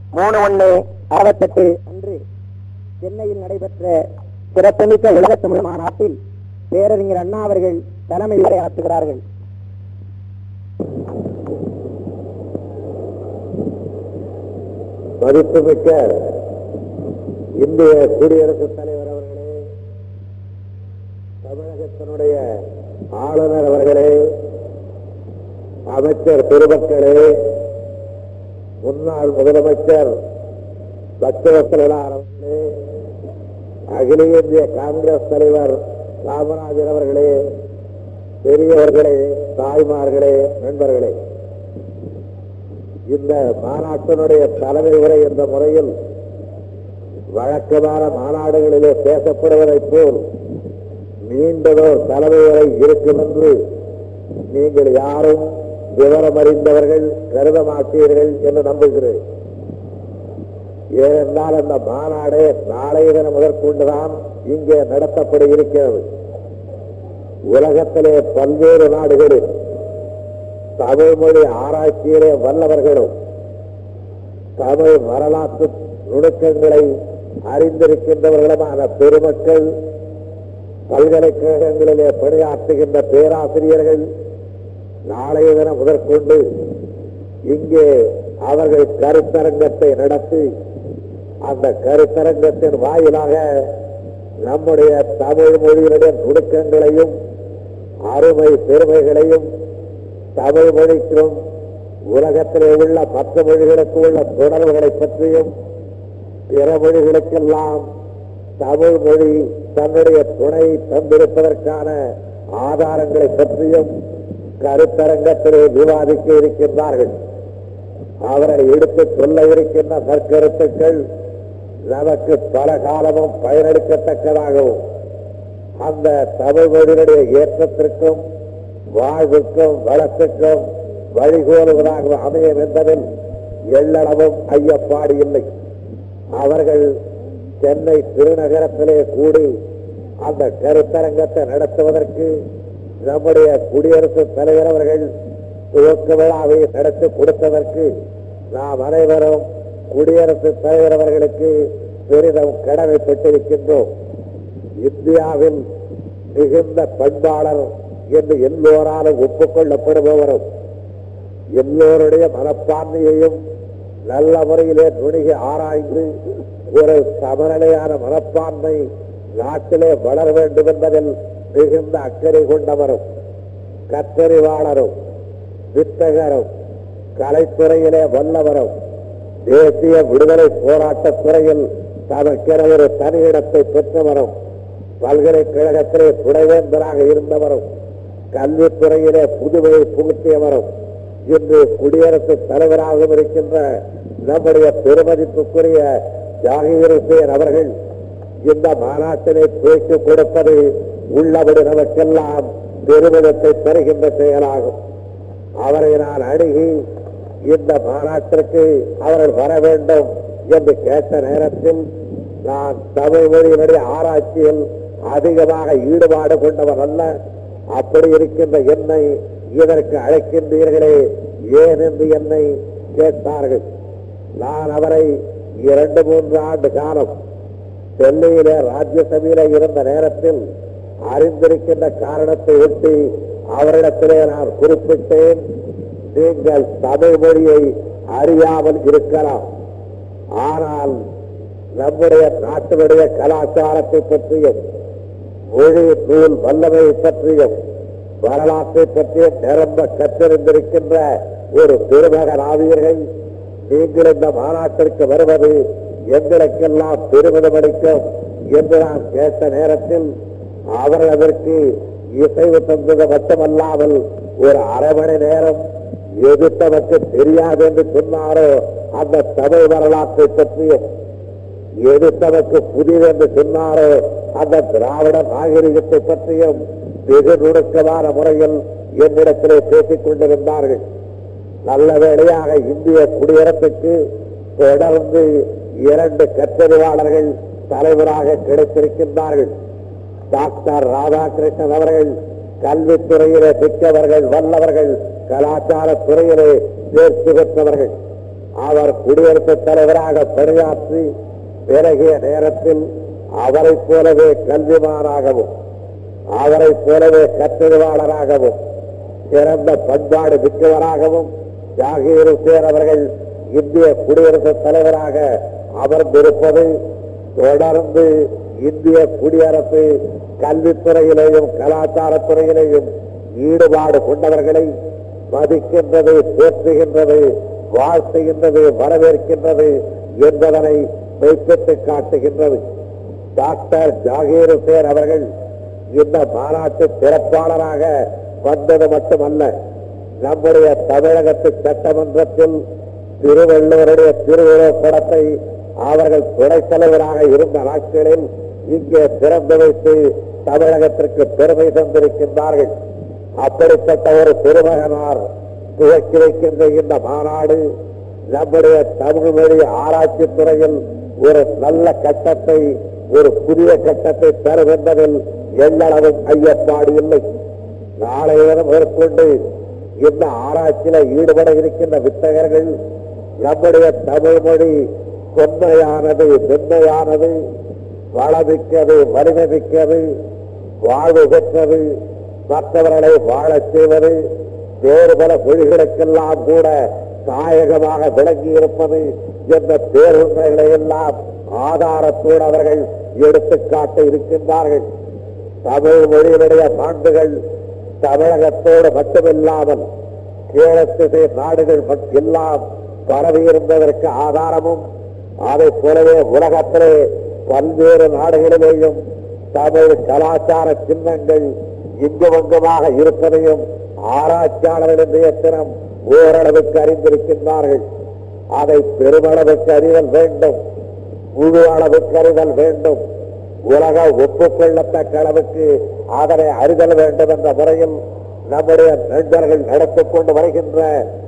மூணு ஒண்ணு அறுபத்தெட்டு அன்று சென்னையில் நடைபெற்ற சிறப்புமிக்க உலக தமிழ் மாநாட்டில் பேரறிஞர் அண்ணா அவர்கள் தலைமை உரையாற்றுகிறார்கள் மதிப்புமிக்க இந்திய குடியரசுத் தலைவர் அவர்களே தமிழகத்தினுடைய ஆளுநர் அவர்களே அமைச்சர் பெருமக்களே முன்னாள் முதலமைச்சர் பக்தவசலார் அவர்களே அகில இந்திய காங்கிரஸ் தலைவர் காமராஜர் அவர்களே பெரியவர்களே தாய்மார்களே நண்பர்களே இந்த மாநாட்டினுடைய தலைமை உரை என்ற முறையில் வழக்கமான மாநாடுகளிலே பேசப்படுவதைப் போல் நீண்டதோர் தலைமை உரை இருக்கும் என்று நீங்கள் யாரும் விவரம் அறிந்தவர்கள் கருத மாட்டீர்கள் என்று நம்புகிறேன் ஏனென்றால் அந்த மாநாடு நாளைய தினம் முதற்கொண்டுதான் இங்கே நடத்தப்பட இருக்கிறது உலகத்திலே பல்வேறு நாடுகளில் தமிழ் மொழி ஆராய்ச்சியிலே வல்லவர்களும் தமிழ் வரலாற்று நுணுக்கங்களை அறிந்திருக்கின்றவர்களுமான பெருமக்கள் பல்கலைக்கழகங்களிலே பணியாற்றுகின்ற பேராசிரியர்கள் நாளைய தினம் முதற்கொண்டு இங்கே அவர்கள் கருத்தரங்கத்தை நடத்தி அந்த கருத்தரங்கத்தின் வாயிலாக நம்முடைய தமிழ் மொழியினுடைய நுணுக்கங்களையும் அருமை பெருமைகளையும் தமிழ் மொழிக்கும் உலகத்திலே உள்ள மற்ற மொழிகளுக்கு உள்ள தொடர்புகளை பற்றியும் பிற மொழிகளுக்கெல்லாம் தமிழ் மொழி தன்னுடைய துணை தந்திருப்பதற்கான ஆதாரங்களை பற்றியும் கருத்தரங்கத்திலே விவாதிக்க இருக்கின்றார்கள் அவர்கள் எடுத்து சொல்ல இருக்கின்ற நற்கருத்துக்கள் நமக்கு பல காலமும் பயனளிக்கத்தக்கதாகவும் அந்த தமிழ் மொழியினுடைய ஏற்றத்திற்கும் வாழ்வுக்கும் வளத்துக்கும் வழிகோலுவதாக அமையும் என்பதில் எள்ளளவும் ஐயப்பாடு இல்லை அவர்கள் சென்னை திருநகரத்திலே கூடி அந்த கருத்தரங்கத்தை நடத்துவதற்கு நம்முடைய குடியரசுத் தலைவர் அவர்கள் துவக்க விழாவை நடத்தி கொடுத்ததற்கு நாம் அனைவரும் குடியரசுத் தலைவர் அவர்களுக்கு பெரிதும் கடமைப்பட்டிருக்கின்றோம் இந்தியாவில் மிகுந்த பண்பாளர் என்று எல்லோராலும் ஒப்புக்கொள்ளப்படுபவரும் எல்லோருடைய மனப்பான்மையையும் நல்ல முறையிலே நுணுகி ஆராய்ந்து ஒரு சமநிலையான மனப்பான்மை நாட்டிலே வளர வேண்டும் என்பதில் மிகுந்த அக்கறை கொண்டவரும் கத்தறிவாளரும் வித்தகரும் கலைத்துறையிலே வல்லவரும் தேசிய விடுதலை போராட்டத் துறையில் தமக்கென ஒரு தனியிடத்தை பெற்றவரும் பல்கலைக்கழகத்திலே துணைவேந்தராக இருந்தவரும் கல்வித்துறையிலே புதுமையை புகுத்தியவரும் இன்று குடியரசுத் தலைவராகவும் இருக்கின்ற நம்முடைய பெருமதிப்புக்குரிய ஜாகிர் ஹுசேன் அவர்கள் இந்த மாநாட்டினை துவக்கி கொடுப்பது உள்ளபடி நமக்கெல்லாம் பெருமிதத்தை தருகின்ற செயலாகும் அவரை நான் அணுகி இந்த மாநாட்டிற்கு அவர்கள் வர வேண்டும் என்று கேட்ட நேரத்தில் நான் தமிழ் மொழியினுடைய ஆராய்ச்சியில் அதிகமாக ஈடுபாடு கொண்டவர் அல்ல அப்படி இருக்கின்ற என்னை இதற்கு அழைக்கின்றீர்களே ஏன் என்று என்னை கேட்டார்கள் நான் அவரை இரண்டு மூன்று ஆண்டு காலம் டெல்லியிலே ராஜ்யசபையிலே இருந்த நேரத்தில் அறிந்திருக்கின்ற காரணத்தை ஒட்டி அவரிடத்திலே நான் குறிப்பிட்டேன் நீங்கள் தமிழ் மொழியை அறியாமல் இருக்கலாம் ஆனால் நம்முடைய நாட்டினுடைய கலாச்சாரத்தை பற்றியும் மொழி நூல் வல்லமையை பற்றியும் வரலாற்றை பற்றியும் நிரம்ப கற்றிருந்திருக்கின்ற ஒரு பெருமகன் ஆவீர்கள் நீங்கள் இந்த மாநாட்டிற்கு வருவது எங்களுக்கெல்லாம் பெருமிதம் அளிக்கும் என்று நான் கேட்ட நேரத்தில் அவர்கள் அதற்கு இசைவு தந்தது மட்டுமல்லாமல் ஒரு அரை மணி நேரம் எது தமக்கு தெரியாது என்று சொன்னாரோ அந்த தமிழ் வரலாற்றை பற்றியும் எது தமக்கு புதிது என்று சொன்னாரோ அந்த திராவிட நாகரிகத்தை பற்றியும் வெகு நுணுக்கமான முறையில் என்னிடத்திலே பேசிக் கொண்டிருந்தார்கள் நல்ல வேளையாக இந்திய குடியரசுக்கு தொடர்ந்து இரண்டு கற்றறிவாளர்கள் தலைவராக கிடைத்திருக்கின்றார்கள் டாக்டர் ராதாகிருஷ்ணன் அவர்கள் கல்வித்துறையிலே மிக்கவர்கள் வல்லவர்கள் கலாச்சார துறையிலே தேர்ச்சி பெற்றவர்கள் அவர் குடியரசுத் தலைவராக பணியாற்றி பிறகிய நேரத்தில் அவரைப் போலவே கல்விமானாகவும் அவரைப் போலவே கற்றறிவாளராகவும் சிறந்த பண்பாடு மிக்கவராகவும் ஜாகீர் ஹுசேன் அவர்கள் இந்திய குடியரசுத் தலைவராக அமர்ந்திருப்பது தொடர்ந்து இந்திய குடியரசு கல்வித்துறையிலேயும் கலாச்சாரத்துறையிலேயும் ஈடுபாடு கொண்டவர்களை மதிக்கின்றது போற்றுகின்றது வாழ்த்துகின்றது வரவேற்கின்றது என்பதனை மெய்ப்பித்து காட்டுகின்றது டாக்டர் ஜாகீர் ஹுசேன் அவர்கள் இந்த மாநாட்டு சிறப்பாளராக வந்தது மட்டுமல்ல நம்முடைய தமிழகத்து சட்டமன்றத்தில் திருவள்ளுவருடைய திருவுருவப் படத்தை அவர்கள் துணைத் தலைவராக இருந்த நாட்களில் இங்கே திறந்து வைத்து தமிழகத்திற்கு பெருமை தந்திருக்கின்றார்கள் அப்படிப்பட்ட ஒரு திருமகனார் துவக்கி வைக்கின்ற இந்த மாநாடு நம்முடைய தமிழ் மொழி ஆராய்ச்சி துறையில் ஒரு நல்ல கட்டத்தை ஒரு புதிய கட்டத்தை தரும் என்பதில் எல்லளவு ஐயப்பாடு இல்லை நாளைய மேற்கொண்டு இந்த ஆராய்ச்சியில ஈடுபட இருக்கின்ற வித்தகர்கள் நம்முடைய தமிழ் மொழி தொன்மையானது மென்மையானது வளமிக்கது வலிமை மிக்கது வாழ்வு பெற்றது மற்றவர்களை வாழச் செய்வது வேறு பல மொழிகளுக்கெல்லாம் கூட தாயகமாக விளங்கி இருப்பது என்ற பேருண்மைகளை எல்லாம் ஆதாரத்தோடு அவர்கள் எடுத்துக்காட்ட இருக்கின்றார்கள் தமிழ் மொழியினுடைய மாண்புகள் தமிழகத்தோடு மட்டுமில்லாமல் கேரளத்திசை நாடுகள் மட்- எல்லாம் பரவி இருந்ததற்கு ஆதாரமும் அதைப் போலவே உலகத்திலே பல்வேறு நாடுகளிலேயும் தமிழ் கலாச்சார சின்னங்கள் இங்குமங்குமாக இருப்பதையும் ஆராய்ச்சியாளர்கள் இன்றைய தினம் ஓரளவுக்கு அறிந்திருக்கின்றார்கள் அதை பெருமளவுக்கு அறிதல் வேண்டும் முழு அளவுக்கு அறிதல் வேண்டும் உலக ஒப்புக்கொள்ளத்தக்க அளவுக்கு அதனை அறிதல் வேண்டும் என்ற முறையில் நம்முடைய நண்பர்கள் நடத்திக் கொண்டு வருகின்ற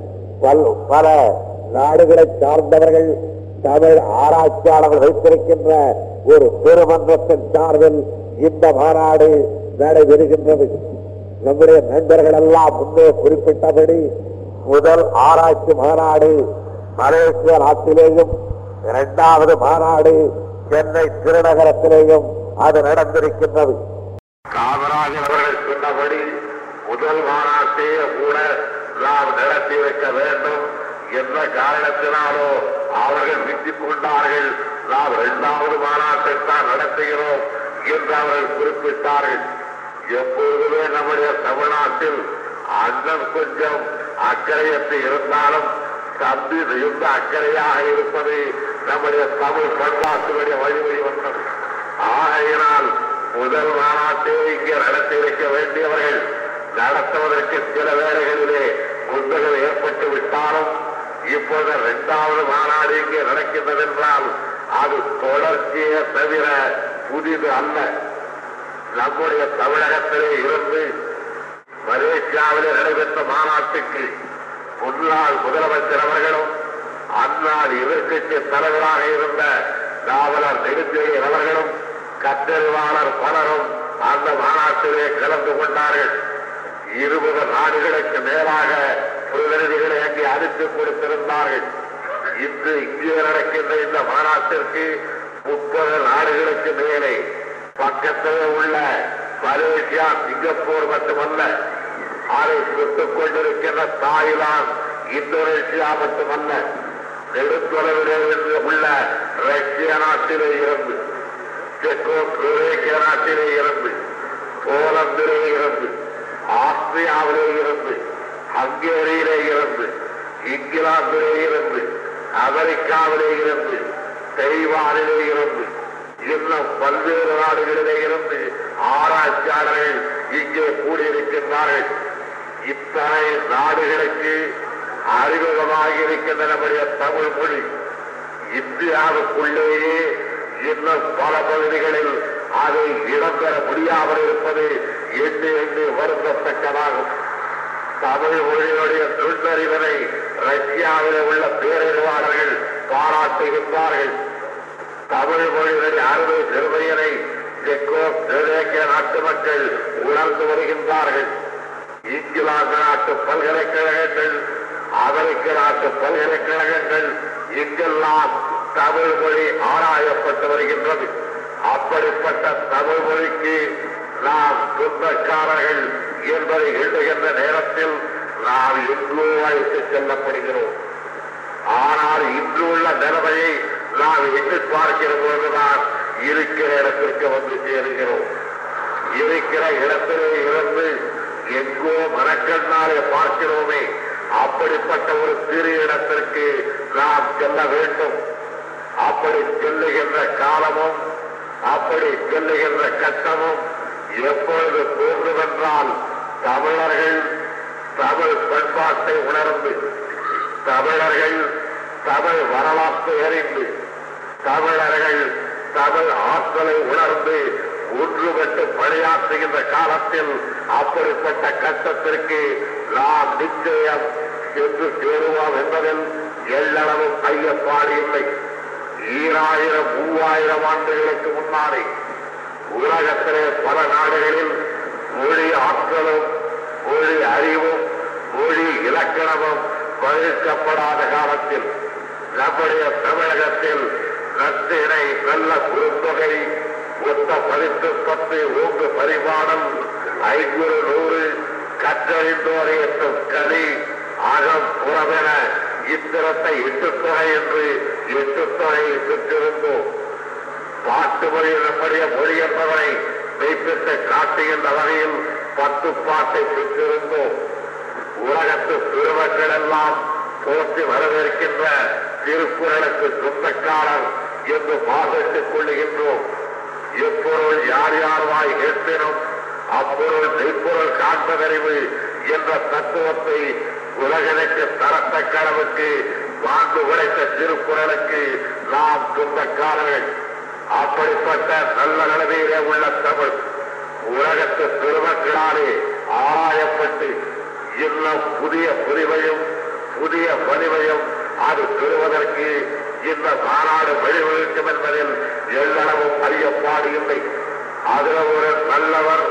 பல் பல நாடுகளை சார்ந்தவர்கள் தமிழ் ஆராய்ச்சியாளர்கள் வைத்திருக்கின்ற ஒரு பெருமன்றத்தின் சார்பில் இந்த மாநாடு நடைபெறுகின்றது நம்முடைய நண்பர்கள் எல்லாம் முன்னே குறிப்பிட்டபடி முதல் ஆராய்ச்சி மாநாடு மலேசிய நாட்டிலேயும் இரண்டாவது மாநாடு சென்னை திருநகரத்திலேயும் அது நடந்திருக்கின்றது காமராஜர் அவர்கள் சொன்னபடி முதல் மாநாட்டையே கூட நாம் நடத்தி வைக்க வேண்டும் என்ற காரணத்தினாலோ அவர்கள் விட்டுக் கொண்டார்கள் நாம் இரண்டாவது மாநாட்டை தான் நடத்துகிறோம் என்று அவர்கள் குறிப்பிட்டார்கள் எப்பொழுதுமே நம்முடைய தமிழ்நாட்டில் அண்ணன் கொஞ்சம் அக்கறையற்று இருந்தாலும் தம்பி மிகுந்த அக்கறையாக இருப்பது நம்முடைய தமிழ் பண்பாட்டுடைய வழிவழி வந்தது ஆகையினால் முதல் மாநாட்டை இங்கே நடத்தி வைக்க வேண்டியவர்கள் நடத்துவதற்கு சில வேளைகளிலே முன்புகள் ஏற்பட்டு விட்டாலும் இப்போது இரண்டாவது மாநாடு இங்கே நடக்கின்றது என்றால் அது தொடர்ச்சியே தவிர புதிது அல்ல நம்முடைய தமிழகத்திலே இருந்து மலேசியாவிலே நடைபெற்ற மாநாட்டுக்கு முன்னாள் முதலமைச்சர் அவர்களும் அந்நாள் எதிர்க்கட்சி தலைவராக இருந்த நாவலர் நெடுஞ்செழியன் அவர்களும் கற்றறிவாளர் பலரும் அந்த மாநாட்டிலே கலந்து கொண்டார்கள் இருபது நாடுகளுக்கு மேலாக பிரதிநிதிகளை அங்கே அனுப்பி கொடுத்திருந்தார்கள் இன்று இங்கே நடக்கின்ற இந்த மாநாட்டிற்கு முப்பது நாடுகளுக்கு மேலே பக்கத்திலே உள்ள மலேசியா சிங்கப்பூர் மட்டுமல்ல அதை சுட்டுக் கொண்டிருக்கின்ற தாய்லாந்து இந்தோனேசியா மட்டுமல்ல நெடுத்தொலைவிலே இருந்து உள்ள ரஷ்ய நாட்டிலே இருந்து செக்கோ ஸ்லோவேக்கிய நாட்டிலே இருந்து போலந்திலே இருந்து ஆஸ்திரியாவிலே இருந்து ஹங்கேரியிலே இருந்து இங்கிலாந்திலே இருந்து அமெரிக்காவிலே இருந்து தைவானிலே இருந்து இன்னும் பல்வேறு நாடுகளிலே இருந்து ஆராய்ச்சியாளர்கள் இங்கே கூடியிருக்கின்றார்கள் இத்தனை நாடுகளுக்கு அறிமுகமாக இருக்கின்ற நம்முடைய தமிழ் மொழி இந்தியாவுக்குள்ளேயே இன்னும் பல பகுதிகளில் அதை இடம்பெற முடியாமல் இருப்பது எண்ணி எண்ணி வருந்தத்தக்கதாகும் தமிழ் மொழியினுடைய நுண்ணறிவனை ரஷ்யாவிலே உள்ள பேரறிவாளர்கள் பாராட்டுகின்றார்கள் தமிழ் மொழியினுடைய அறுவை பெருமையினை செக்கோ ஸ்லோவேக்கிய நாட்டு மக்கள் உணர்ந்து வருகின்றார்கள் இங்கிலாந்து நாட்டு பல்கலைக்கழகங்கள் அமெரிக்க நாட்டு பல்கலைக்கழகங்கள் எங்கெல்லாம் தமிழ் மொழி ஆராயப்பட்டு வருகின்றது அப்படிப்பட்ட தமிழ் மொழிக்கு நாம் சொந்தக்காரர்கள் என்பதை எழுதுகின்ற நேரத்தில் நாம் எங்கோ அழைத்து செல்லப்படுகிறோம் ஆனால் இன்று உள்ள நிலைமையை நாம் எண்ணி பார்க்கிற பொழுதுதான் இருக்கிற இடத்திற்கு வந்து சேருகிறோம் இருக்கிற இடத்திலே இருந்து எங்கோ மனக்கண்ணாலே பார்க்கிறோமே அப்படிப்பட்ட ஒரு சிறு இடத்திற்கு நாம் செல்ல வேண்டும் அப்படி செல்லுகின்ற காலமும் அப்படி செல்லுகின்ற கட்டமும் எப்பொழுது தோன்றுமென்றால் தமிழர்கள் தமிழ் பண்பாட்டை உணர்ந்து தமிழர்கள் தமிழ் வரலாற்றை அறிந்து தமிழர்கள் தமிழ் ஆற்றலை உணர்ந்து ஒன்றுபட்டு பணியாற்றுகின்ற காலத்தில் அப்படிப்பட்ட கட்டத்திற்கு நாம் நிச்சயம் சென்று சேருவோம் என்பதில் எல்லளவும் ஐயப்பாடு இல்லை ஈராயிரம் மூவாயிரம் ஆண்டுகளுக்கு முன்னாடி உலகத்திலே பல நாடுகளில் மொழி ஆற்றலும் மொழி அறிவும் மொழி இலக்கணமும் பகிர்க்கப்படாத காலத்தில் நம்முடைய தமிழகத்தில் நற்றினை நல்ல குறுந்தொகை ஒத்த பதித்து பத்து ஓங்கு பரிமாணம் ஐநூறு நூறு கற்றறிந்தோரை எட்டும் கலி அகம் புறமென இத்திரத்தை எட்டுத்தொகை என்று எட்டுத்தொகையை பெற்றிருந்தோம் பாட்டு மொழி நம்முடைய மொழி என்பவரை மெய்ப்பித்து காட்டுகின்ற வகையில் பத்து பாட்டை பெற்றிருந்தோம் உலகத்து பெருமக்கள் எல்லாம் போற்றி வரவேற்கின்ற திருக்குறளுக்கு சொந்தக்காரர் என்று பாதிட்டுக் கொள்ளுகின்றோம் எப்பொருள் யார் யார் வாய் கேட்பினும் அப்பொருள் மெய்ப்பொருள் காண்பதறிவு என்ற தத்துவத்தை உலகனுக்கு தரத்தக்க அளவுக்கு வாழ்ந்து உடைத்த திருக்குறளுக்கு நாம் சொந்தக்காரர்கள் அப்படிப்பட்ட நல்ல நிலைமையிலே உள்ள தமிழ் உலகத்து பெருமக்களாலே ஆராயப்பட்டு இன்னும் புதிய புரிவையும் புதிய வலிமையும் அது பெறுவதற்கு இந்த மாநாடு வழிவகுக்கும் என்பதில் எல்லளவும் அறியப்பாடு இல்லை அதில் ஒரு நல்லவர்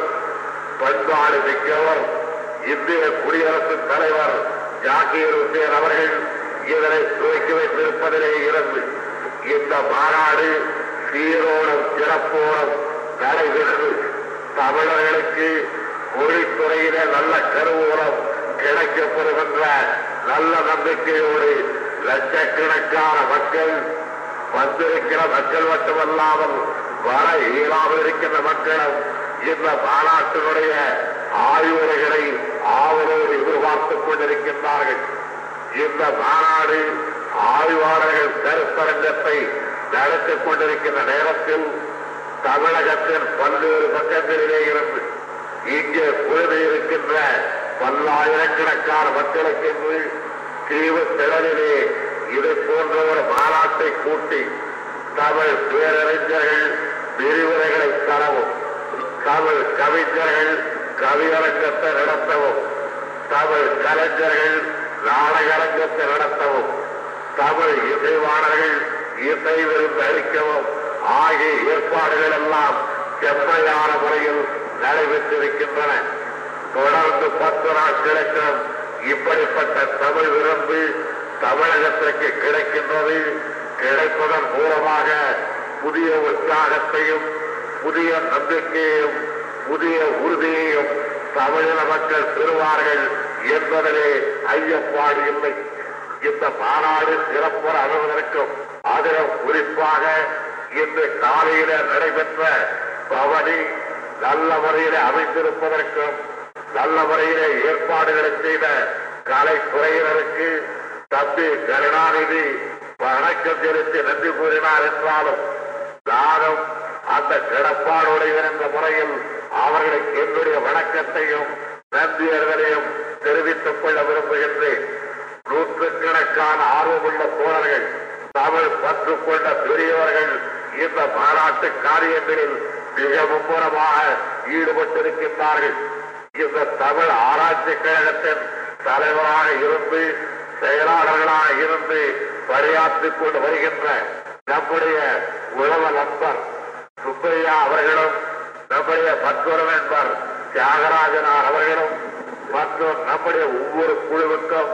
பண்பாடு மிக்கவர் இந்திய குடியரசுத் தலைவர் ஜாகீர் உசேன் அவர்கள் இதனை துவக்கி வைத்திருப்பதிலே இருந்து இந்த மாநாடு சீரோடும் சிறப்போடும் நடைபெற்று தமிழர்களுக்கு மொழித்துறையிலே நல்ல கருவூலம் கிடைக்கப்படுகின்ற நல்ல நம்பிக்கையோடு லட்சக்கணக்கான மக்கள் வந்திருக்கிற மக்கள் மட்டுமல்லாமல் வர இயலாமல் இருக்கின்ற மக்களும் இந்த மாநாட்டினுடைய ஆய்வுரைகளை ஆவலோடு எதிர்பார்த்துக் கொண்டிருக்கின்றார்கள் இந்த மாநாடு ஆய்வாளர்கள் கருத்தரங்கத்தை நடத்திக் கொண்டிருக்கின்ற நேரத்தில் தமிழகத்தின் பல்வேறு பக்கங்களிலே இருந்து இங்கே குழுமி இருக்கின்ற பல்லாயிரக்கணக்கான மக்களுக்கு தீவு திடலிலே இது போன்ற ஒரு மாநாட்டை கூட்டி தமிழ் பேரறிஞர்கள் விரிவுரைகளை தரவும் தமிழ் கவிஞர்கள் கவியரங்கத்தை நடத்தவும் தமிழ் கலைஞர்கள் நாடகரங்கத்தை நடத்தவும் தமிழ் இசைவாணர்கள் இசை விருந்து அளிக்கவும் ஆகிய ஏற்பாடுகள் எல்லாம் செம்மையான முறையில் நடைபெற்றிருக்கின்றன தொடர்ந்து பத்து நாட்களுக்கும் இப்படிப்பட்ட தமிழ் விருந்து தமிழகத்திற்கு கிடைக்கின்றது கிடைப்பதன் மூலமாக புதிய உற்சாகத்தையும் புதிய நம்பிக்கையையும் புதிய உறுதியையும் தமிழின மக்கள் பெறுவார்கள் என்பதிலே ஐயப்பாடு இல்லை இந்த மாநாடு சிறப்புற அணுவதற்கும் அதிலும் குறிப்பாக இன்று காலையில நடைபெற்ற பவனி நல்ல முறையில அமைந்திருப்பதற்கும் நல்ல முறையிலே ஏற்பாடுகளை செய்த கலைத்துறையினருக்கு தம்பி கருணாநிதி வணக்கம் செலுத்தி நன்றி கூறினார் என்றாலும் நானும் அந்த கிடப்பாடுடையவர் என்ற முறையில் அவர்களுக்கு என்னுடைய வணக்கத்தையும் நன்றியர்களையும் தெரிவித்துக் கொள்ள விரும்புகின்றேன் நூற்றுக்கணக்கான ஆர்வமுள்ள தோழர்கள் தமிழ் பற்று கொண்ட பெரியவர்கள் இந்த மாநாட்டு காரியங்களில் மிக மும்முரமாக ஈடுபட்டிருக்கின்றார்கள் இந்த தமிழ் ஆராய்ச்சி கழகத்தின் தலைவராக இருந்து செயலாளர்களாக இருந்து பணியாற்றிக் கொண்டு வருகின்ற நம்முடைய உழவ நண்பர் சுப்பையா அவர்களும் நம்முடைய மற்றொரு நண்பர் தியாகராஜனார் அவர்களும் மற்றும் நம்முடைய ஒவ்வொரு குழுவுக்கும்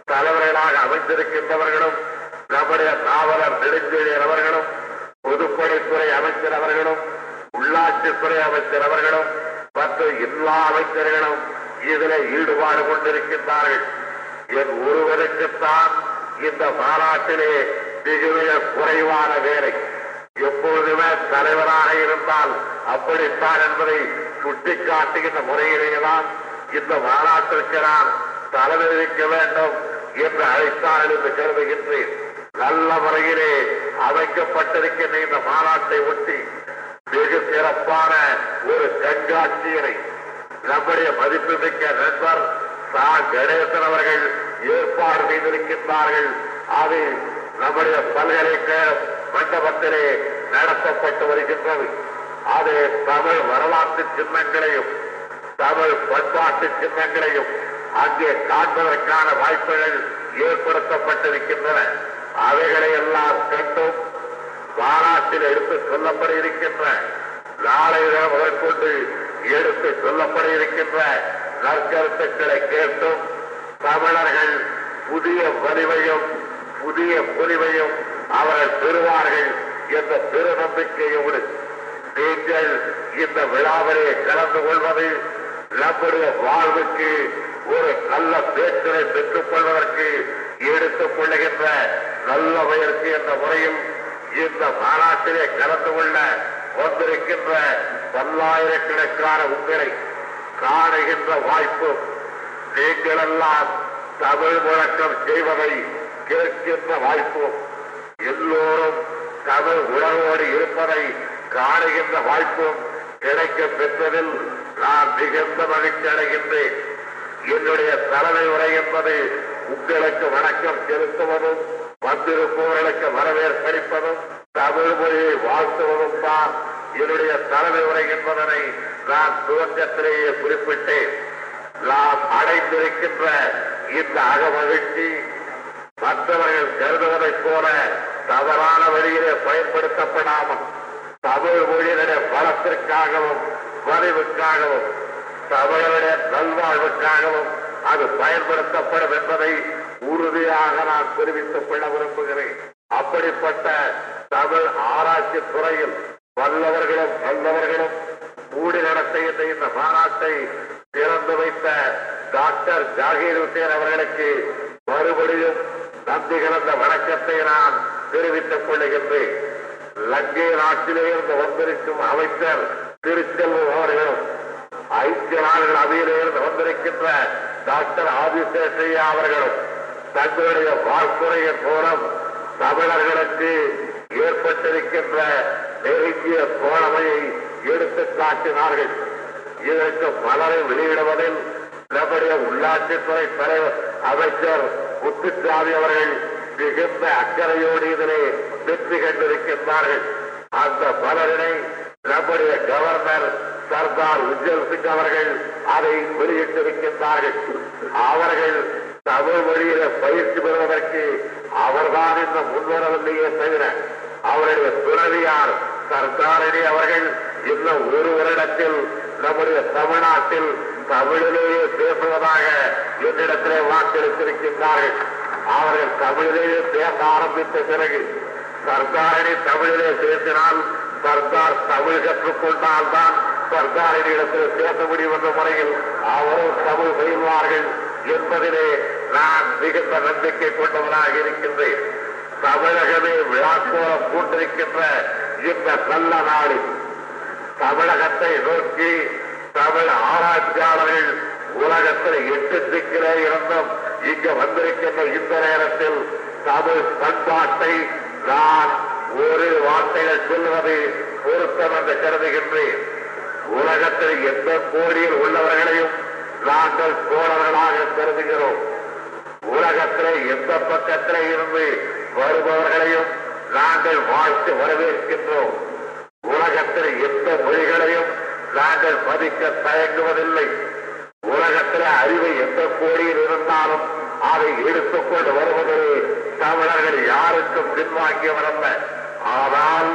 தலைவர்களாக அமைந்திருக்கின்றவர்களும் நம்முடைய நாவலர் நெடுஞ்செழியர் அவர்களும் பொதுப்பணித்துறை அமைச்சர் அவர்களும் உள்ளாட்சித்துறை அமைச்சர் அவர்களும் மற்றும் எல்லா அமைச்சர்களும் இதில் ஈடுபாடு கொண்டிருக்கின்றார்கள் என் ஒருவருக்குத்தான் இந்த மாநாட்டிலே மிக மிக குறைவான வேலை எப்பொழுதுமே தலைவராக இருந்தால் அப்படித்தான் என்பதை சுட்டிக்காட்டுகின்ற முறையிலேதான் இந்த மாநாட்டிற்கு நான் தலைமை வைக்க வேண்டும் என்று அழைத்தார்கள் என்று கருதுகின்றேன் நல்ல முறையிலே அமைக்கப்பட்டிருக்கின்ற இந்த மாநாட்டை ஒட்டி வெகு சிறப்பான ஒரு கண்காட்சியினை நம்முடைய மதிப்புமிக்க நண்பர் சா கணேசன் அவர்கள் ஏற்பாடு செய்திருக்கின்றார்கள் அது நம்முடைய பல்கலைக்கழக மண்டபத்திலே நடத்தப்பட்டு வருகின்றது அது தமிழ் வரலாற்று சின்னங்களையும் தமிழ் பண்பாட்டு சின்னங்களையும் அங்கே காண்பதற்கான வாய்ப்புகள் ஏற்படுத்தப்பட்டிருக்கின்றன அவைகளை எல்லாம் கண்டும் மாநாட்டில் எடுத்து சொல்லப்பட இருக்கின்ற நாளை தினம் முதற்கொண்டு எடுத்து சொல்லப்பட இருக்கின்ற நற்கருத்துக்களை கேட்டும் தமிழர்கள் புதிய வலிமையும் புதிய பொலிவையும் அவர்கள் பெறுவார்கள் என்ற பெரு நம்பிக்கையோடு நீங்கள் இந்த விழாவிலே கலந்து கொள்வது நம்முடைய வாழ்வுக்கு ஒரு நல்ல பேச்சினை பெற்றுக் கொள்வதற்கு எடுத்துக் கொள்ளுகின்ற நல்ல முயற்சி என்ற முறையில் இந்த மாநாட்டிலே கலந்து கொள்ள வந்திருக்கின்ற பல்லாயிரக்கணக்கான உங்களை காணுகின்ற வாய்ப்பும் நீங்களெல்லாம் தமிழ் முழக்கம் செய்வதை கேட்கின்ற வாய்ப்பும் எல்லோரும் தமிழ் உணர்வோடு இருப்பதை காணுகின்ற வாய்ப்பும் கிடைக்க பெற்றதில் நான் மிகுந்த மகிழ்ச்சி அடைகின்றேன் என்னுடைய தலைமை உரை என்பது உங்களுக்கு வணக்கம் செலுத்துவதும் வந்திருப்பவர்களுக்கு வரவேற்பளிப்பதும் தமிழ் மொழியை வாழ்த்துவதும் தான் என்னுடைய தலைமை உரை என்பதனை நான் துவக்கத்திலேயே குறிப்பிட்டேன் நாம் அடைந்திருக்கின்ற இந்த அகமகிழ்ச்சி மற்றவர்கள் கருதுவதைப் போல தவறான வழியிலே பயன்படுத்தப்படாமல் தமிழ் மொழியினுடைய பலத்திற்காகவும் வலிவுக்காகவும் தமிழருடைய நல்வாழ்வுக்காகவும் அது பயன்படுத்தப்படும் என்பதை உறுதியாக நான் தெரிவித்துக் கொள்ள விரும்புகிறேன் அப்படிப்பட்ட தமிழ் ஆராய்ச்சி துறையில் வல்லவர்களும் நல்லவர்களும் கூடி நடத்துகின்ற இந்த மாநாட்டை திறந்து வைத்த டாக்டர் ஜாகீர் ஹுசேன் அவர்களுக்கு மறுபடியும் நன்றி கலந்த வணக்கத்தை நான் தெரிவித்துக் கொள்ளுகின்றேன் லங்கை நாட்டிலே இருந்து வந்திருக்கும் அமைச்சர் திருச்செல்வம் அவர்களும் ஐக்கிய நாடுகள் அவையிலிருந்து வந்திருக்கின்ற டாக்டர் ஆதிசேஷையா அவர்களும் தங்களுடைய வாழ்த்துறையின் மூலம் தமிழர்களுக்கு ஏற்பட்டிருக்கின்ற நெருங்கிய தோழமையை எடுத்து காட்டினார்கள் இதற்கு பலரை வெளியிடுவதில் நம்முடைய உள்ளாட்சித்துறை தலைவர் அமைச்சர் முத்துசாமி அவர்கள் மிகுந்த அக்கறையோடு இதிலே வெற்றி கண்டிருக்கின்றார்கள் அந்த பலரினை நம்முடைய கவர்னர் சர்தார் உஜ்ஜல் சிங் அவர்கள் அதை வெளியிட்டிருக்கின்றார்கள் அவர்கள் தமிழ் மொழியில பயிற்சி பெறுவதற்கு அவர்தான் இந்த முன்வரவில்லையே தவிர அவருடைய துறவியார் சர்தாரணி அவர்கள் இன்னும் ஒரு வருடத்தில் நம்முடைய தமிழ்நாட்டில் தமிழிலேயே பேசுவதாக என்னிடத்திலே வாக்களித்திருக்கின்றார்கள் அவர்கள் தமிழிலேயே பேச ஆரம்பித்த பிறகு சர்தாரணி தமிழிலே பேசினால் சர்தார் தமிழ் கற்றுக்கொண்டால் தான் சர்தாரிடத்தில் பேச முடியும் என்ற முறையில் அவரும் தமிழ் பயில்வார்கள் என்பதிலே நான் மிகுந்த நம்பிக்கை கொண்டவனாக இருக்கின்றேன் தமிழகமே விழாக்கோலம் பூண்டிருக்கின்ற இந்த நல்ல நாளில் தமிழகத்தை நோக்கி தமிழ் ஆராய்ச்சியாளர்கள் உலகத்தில் எட்டு திக்கிலே இருந்தும் இங்கு வந்திருக்கின்ற இந்த நேரத்தில் தமிழ் பண்பாட்டை நான் ஒரு வார்த்தைகள் சொல்வது பொருத்தம் என்று கருதுகின்றேன் உலகத்தில் எந்த கோடியில் உள்ளவர்களையும் நாங்கள் தோழர்களாக கருதுகிறோம் உலகத்திலே எந்த பக்கத்திலே இருந்து வருபவர்களையும் நாங்கள் வாழ்த்து வரவேற்கின்றோம் உலகத்தில் எந்த மொழிகளையும் நாங்கள் மதிக்க தயங்குவதில்லை உலகத்தில் அறிவு எந்த கோடியில் இருந்தாலும் அதை எடுத்துக்கொண்டு வருவதில் தமிழர்கள் யாருக்கும் பின்வாங்கியவரல்ல ஆனால்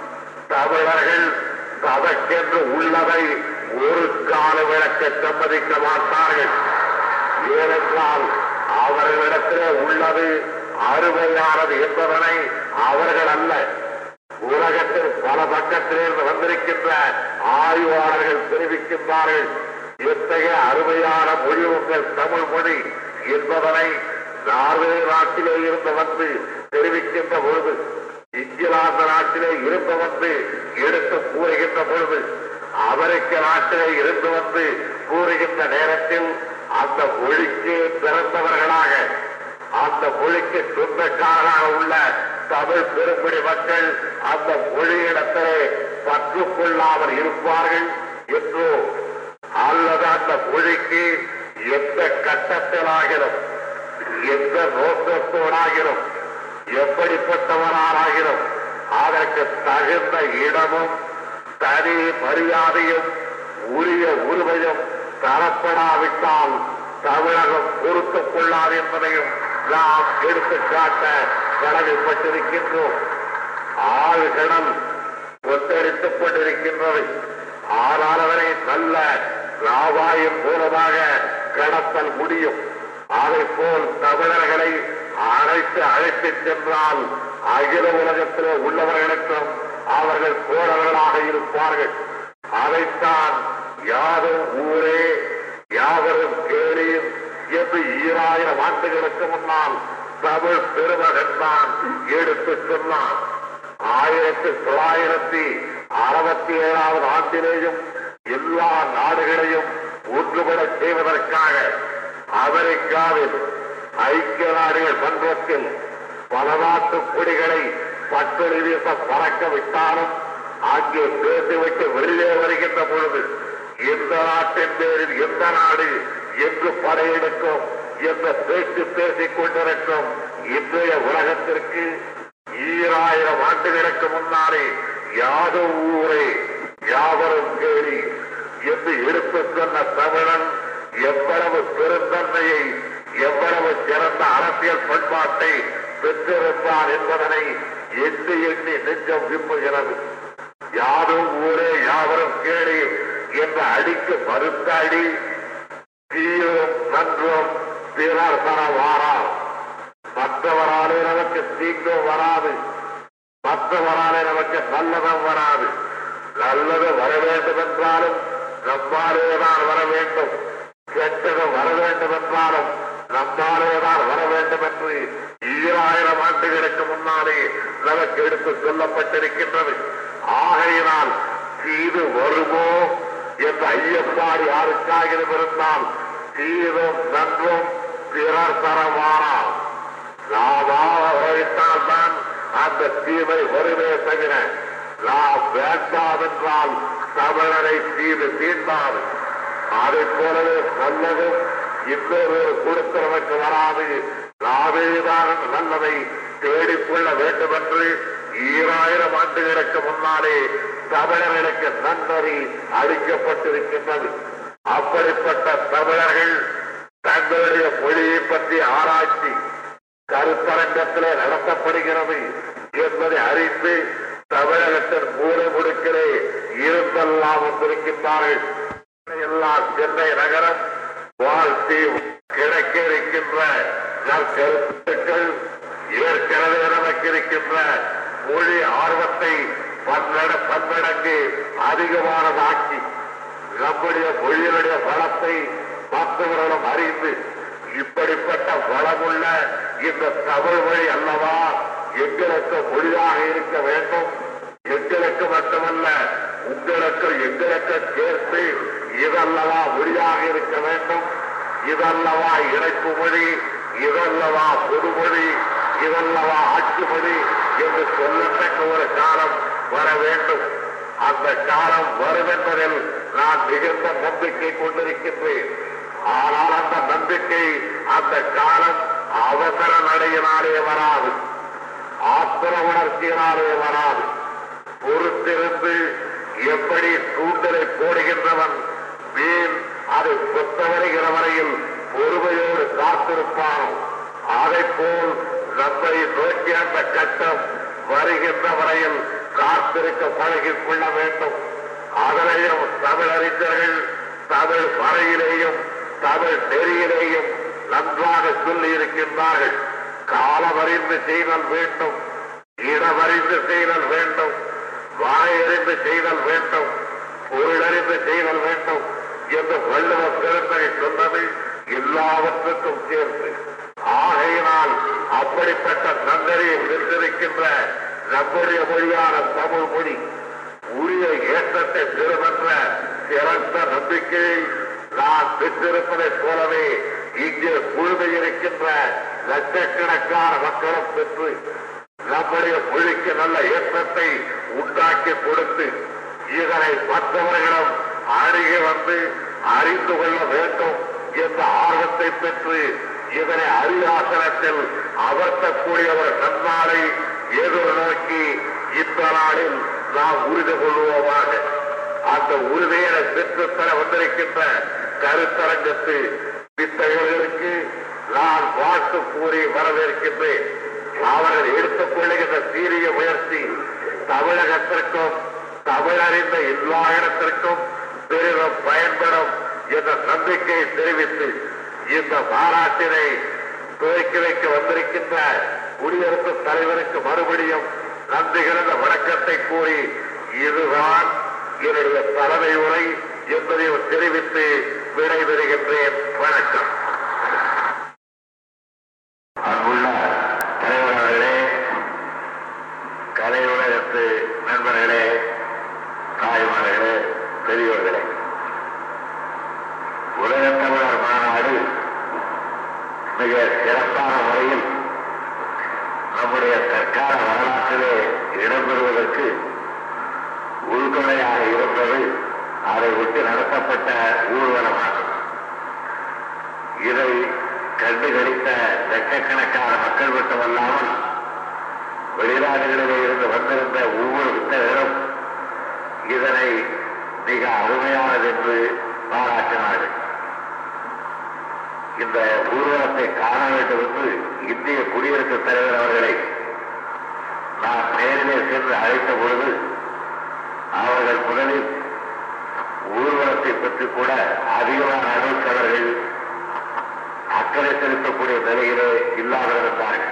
தமிழர்கள் தமக்கென்று உள்ளதை ஒரு கால விளக்க சம்மதிக்க மாட்டார்கள் ஏனென்றால் அவர்களிடத்திலே உள்ளது அருமையானது என்பதனை அவர்கள் அல்ல உலகத்தில் பல பக்கத்திலிருந்து வந்திருக்கின்ற ஆய்வாளர்கள் தெரிவிக்கின்றார்கள் எத்தகைய அருமையான மொழி உங்கள் தமிழ் மொழி என்பதனை நார்வே நாட்டிலே இருந்து வந்து தெரிவிக்கின்ற பொழுது இங்கிலாந்து நாட்டிலே இருந்து வந்து எடுத்து கூறுகின்ற பொழுது அமெரிக்க நாட்டிலே இருந்து வந்து கூறுகின்ற நேரத்தில் அந்த மொழிக்கு பிறந்தவர்களாக அந்த மொழிக்கு சொந்தக்காரராக உள்ள தமிழ் பெருங்குடி மக்கள் அந்த மொழியிடத்திலே பற்று கொள்ளாமல் இருப்பார்கள் என்றோ அல்லது அந்த மொழிக்கு எந்த கட்டத்திலாகிலும் எந்த நோக்கத்தோடாகிலும் எப்படிப்பட்டவராகிலும் அதற்கு தகுந்த இடமும் தனி மரியாதையும் உரிய உரிமையும் தரப்படாவிட்டால் தமிழகம் பொறுத்துக் கொள்ளாது என்பதையும் நாம் எடுத்துக்காட்ட கடமைப்பட்டிருக்கின்றோம் ஆழ்கடல் கொந்தளித்துக் கொண்டிருக்கின்றது ஆனால் அதனை நல்ல லாவாயின் மூலமாக கடத்தல் முடியும் அதை போல் தமிழர்களை அழைத்து அழைத்துச் சென்றால் அகில உலகத்தில் உள்ளவர்களுக்கும் அவர்கள் தோழர்களாக இருப்பார்கள் அதைத்தான் யாரும் ஊரே யாவரும் கேளீர் என்று ஈராயிரம் ஆண்டுகளுக்கு முன்னால் தமிழ் பெருமகன் தான் எடுத்துச் சொன்னான் ஆயிரத்தி தொள்ளாயிரத்தி அறுபத்தி ஏழாவது ஆண்டிலேயும் எல்லா நாடுகளையும் ஒன்றுபட செய்வதற்காக அமெரிக்காவில் ஐக்கிய நாடுகள் மன்றத்தில் பல நாட்டு கொடிகளை பட்டொலி வீச பறக்க விட்டாலும் அங்கே பேசிவிட்டு வெளியே வருகின்ற பொழுது எந்த நாட்டின் பேரில் எந்த நாடு என்று படையெடுக்கும் என்ற பேச்சு பேசிக் கொண்டிருக்கும் இன்றைய உலகத்திற்கு ஈராயிரம் ஆண்டுகளுக்கு முன்னாலே யாதோ ஊரே யாவரும் கேளி என்று எடுத்துச் சொன்ன தமிழன் எவ்வளவு பெருந்தன்மையை எவ்வளவு சிறந்த அரசியல் பண்பாட்டை பெற்றிருப்பார் என்பதனை எண்ணி எண்ணி நெஞ்சம் விம்புகிறது யாரும் ஊரே யாவரும் கேளி என்ற அடிக்கு மறுத்த அடி தீயும் நன்றும் பிறர் தர வாரார் மற்றவராலே நமக்கு தீங்கும் வராது மற்றவராலே நமக்கு நல்லதும் வராது நல்லது வர வேண்டும் என்றாலும் நம்மாலேதான் வர வேண்டும் கெட்டது வர வேண்டும் என்றாலும் நம்மாலேதான் வர வேண்டும் என்று ஈராயிரம் ஆண்டுகளுக்கு முன்னாலே நமக்கு எடுத்து சொல்லப்பட்டிருக்கின்றது ஆகையினால் தீது வருமோ என்ற ஐயப்பாடு யாருக்காகிலும் இருந்தால் தீதும் நன்றும் பிறர் தரவாரா லாபாவிட்டால் தான் அந்த தீமை வருமே தவிர நாம் வேண்டாம் என்றால் தமிழரை தீது தீண்டாது அதை போலவே நல்லதும் இன்னொரு கொடுக்கிறவனுக்கு வராது நாவேதான் நல்லதை தேடிக்கொள்ள வேண்டும் என்று ஈராயிரம் ஆண்டுகளுக்கு முன்னாலே தமிழர்களுக்கு நன்னறி அளிக்கப்பட்டிருக்கின்றது அப்படிப்பட்ட தமிழர்கள் தங்களுடைய மொழியை பற்றி ஆராய்ச்சி கருத்தரங்கத்திலே நடத்தப்படுகிறது என்பதை அறிந்து தமிழகத்தின் மூலை முடுக்கிலே இருந்தெல்லாம் வந்திருக்கின்றார்கள் எல்லாம் சென்னை நகரம் வாழ்த்தி கிடைக்க இருக்கின்ற நற்கருத்துக்கள் ஏற்கனவே நமக்கு இருக்கின்ற மொழி ஆர்வத்தை பன்னட பன்மடங்கு அதிகமானதாக்கி நம்முடைய மொழியினுடைய வளத்தை மற்றவர்களும் அறிந்து இப்படிப்பட்ட வளமுள்ள இந்த தமிழ் மொழி அல்லவா எங்களுக்கு மொழியாக இருக்க வேண்டும் எங்களுக்கு மட்டுமல்ல உங்களுக்கு எங்களுக்கு சேர்த்து இதல்லவா மொழியாக இருக்க வேண்டும் இதல்லவா இணைப்பு மொழி இதல்லவா பொதுமொழி இதல்லவா ஆட்சி மொழி என்று சொல்லத்தக்க ஒரு காலம் வர வேண்டும் அந்த காலம் வரும் என்பதில் நான் மிகுந்த நம்பிக்கை கொண்டிருக்கின்றேன் ஆனால் அந்த நம்பிக்கை அந்த காலம் அவசர நடையினாலே வராது ஆத்திர உணர்ச்சியினாலே வராது பொறுத்திருந்து எப்படி தூண்டலை போடுகின்றவன் மீன் அதை கொத்த வருகிற வரையில் பொறுமையோடு காத்திருப்பானோ அதை போல் நம்மை நோக்கி அந்த கட்டம் வருகின்ற வரையில் காத்திருக்க பழகிக் கொள்ள வேண்டும் அதனையும் தமிழறிஞர்கள் தமிழ் மறையிலேயும் தமிழ் நெறியிலேயும் நன்றாக சொல்லி இருக்கின்றார்கள் காலமறிந்து செய்தல் வேண்டும் இடமறிந்து செய்தல் வேண்டும் வாயறிந்து செய்தல் வேண்டும் பொருளறிந்து செய்தல் வேண்டும் என்று வள்ளுவ பெருந்தகை சொன்னது எல்லாவற்றுக்கும் சேர்த்து ஆகையினால் அப்படிப்பட்ட நன்னறியை பெற்றிருக்கின்ற நம்முடைய மொழியான தமிழ் மொழி உரிய ஏற்றத்தை பெறுமென்ற சிறந்த நம்பிக்கையை நான் பெற்றிருப்பதைப் போலவே இங்கே குழுமை இருக்கின்ற லட்சக்கணக்கான மக்களும் பெற்று நம்முடைய மொழிக்கு நல்ல ஏற்றத்தை உண்டாக்கி கொடுத்து இதனை மற்றவர்களிடம் அணுகி வந்து அறிந்து கொள்ள வேண்டும் என்ற ஆர்வத்தை பெற்று இதனை அரியாசனத்தில் அமர்த்தக்கூடிய ஒரு நன்னாளை எதிர்நோக்கி இந்த நாளில் நாம் உறுதி கொள்வோமாக அந்த உறுதியை பெற்றுத்தர வந்திருக்கின்ற கருத்தரங்கத்து வித்தகர்களுக்கு நான் வாழ்த்து கூறி வரவேற்கின்றேன் அவர்கள் எடுத்துக் கொள்ளுகின்ற சீரிய முயற்சி தமிழகத்திற்கும் தமிழறிந்த எல்லா இடத்திற்கும் பெரிதும் பயன்படும் என்ற நம்பிக்கையை தெரிவித்து இந்த மாநாட்டினை துவக்கி வைக்க வந்திருக்கின்ற குடியரசுத் தலைவருக்கு மறுபடியும் நன்றி கலந்த வணக்கத்தை கூறி இதுதான் என்னுடைய தலைமை உரை என்பதையும் தெரிவித்து விடைபெறுகின்றேன் வணக்கம் அன்புள்ள தலைவர் அவர்களே கலை உலகத்து நண்பர்களே தாய்மார்களே பெரியோர்களே உலகத் தமிழர் மாநாடு மிக சிறப்பான முறையில் நம்முடைய தற்கால வரலாற்றிலே இடம்பெறுவதற்கு உறுதுணையாக இருந்தது அதை விட்டு நடத்தப்பட்ட ஊர்வலமாகும் இதை கண்டுகளித்த லட்சக்கணக்கான மக்கள் மட்டுமல்லாமல் வெளிநாடுகளிலே இருந்து வந்திருந்த ஒவ்வொரு வித்தகரும் இதனை மிக அருமையானது என்று பாராட்டினார்கள் இந்த ஊர்வலத்தை காண வேண்டும் என்று இந்திய குடியரசுத் தலைவர் அவர்களை நான் நேரிலே சென்று அழைத்த பொழுது அவர்கள் முதலில் ஊர்வலத்தை பற்றி கூட அதிகமான அளவுக்கு அவர்கள் அக்கறை செலுத்தக்கூடிய நிலையிலே இல்லாமல் இருந்தார்கள்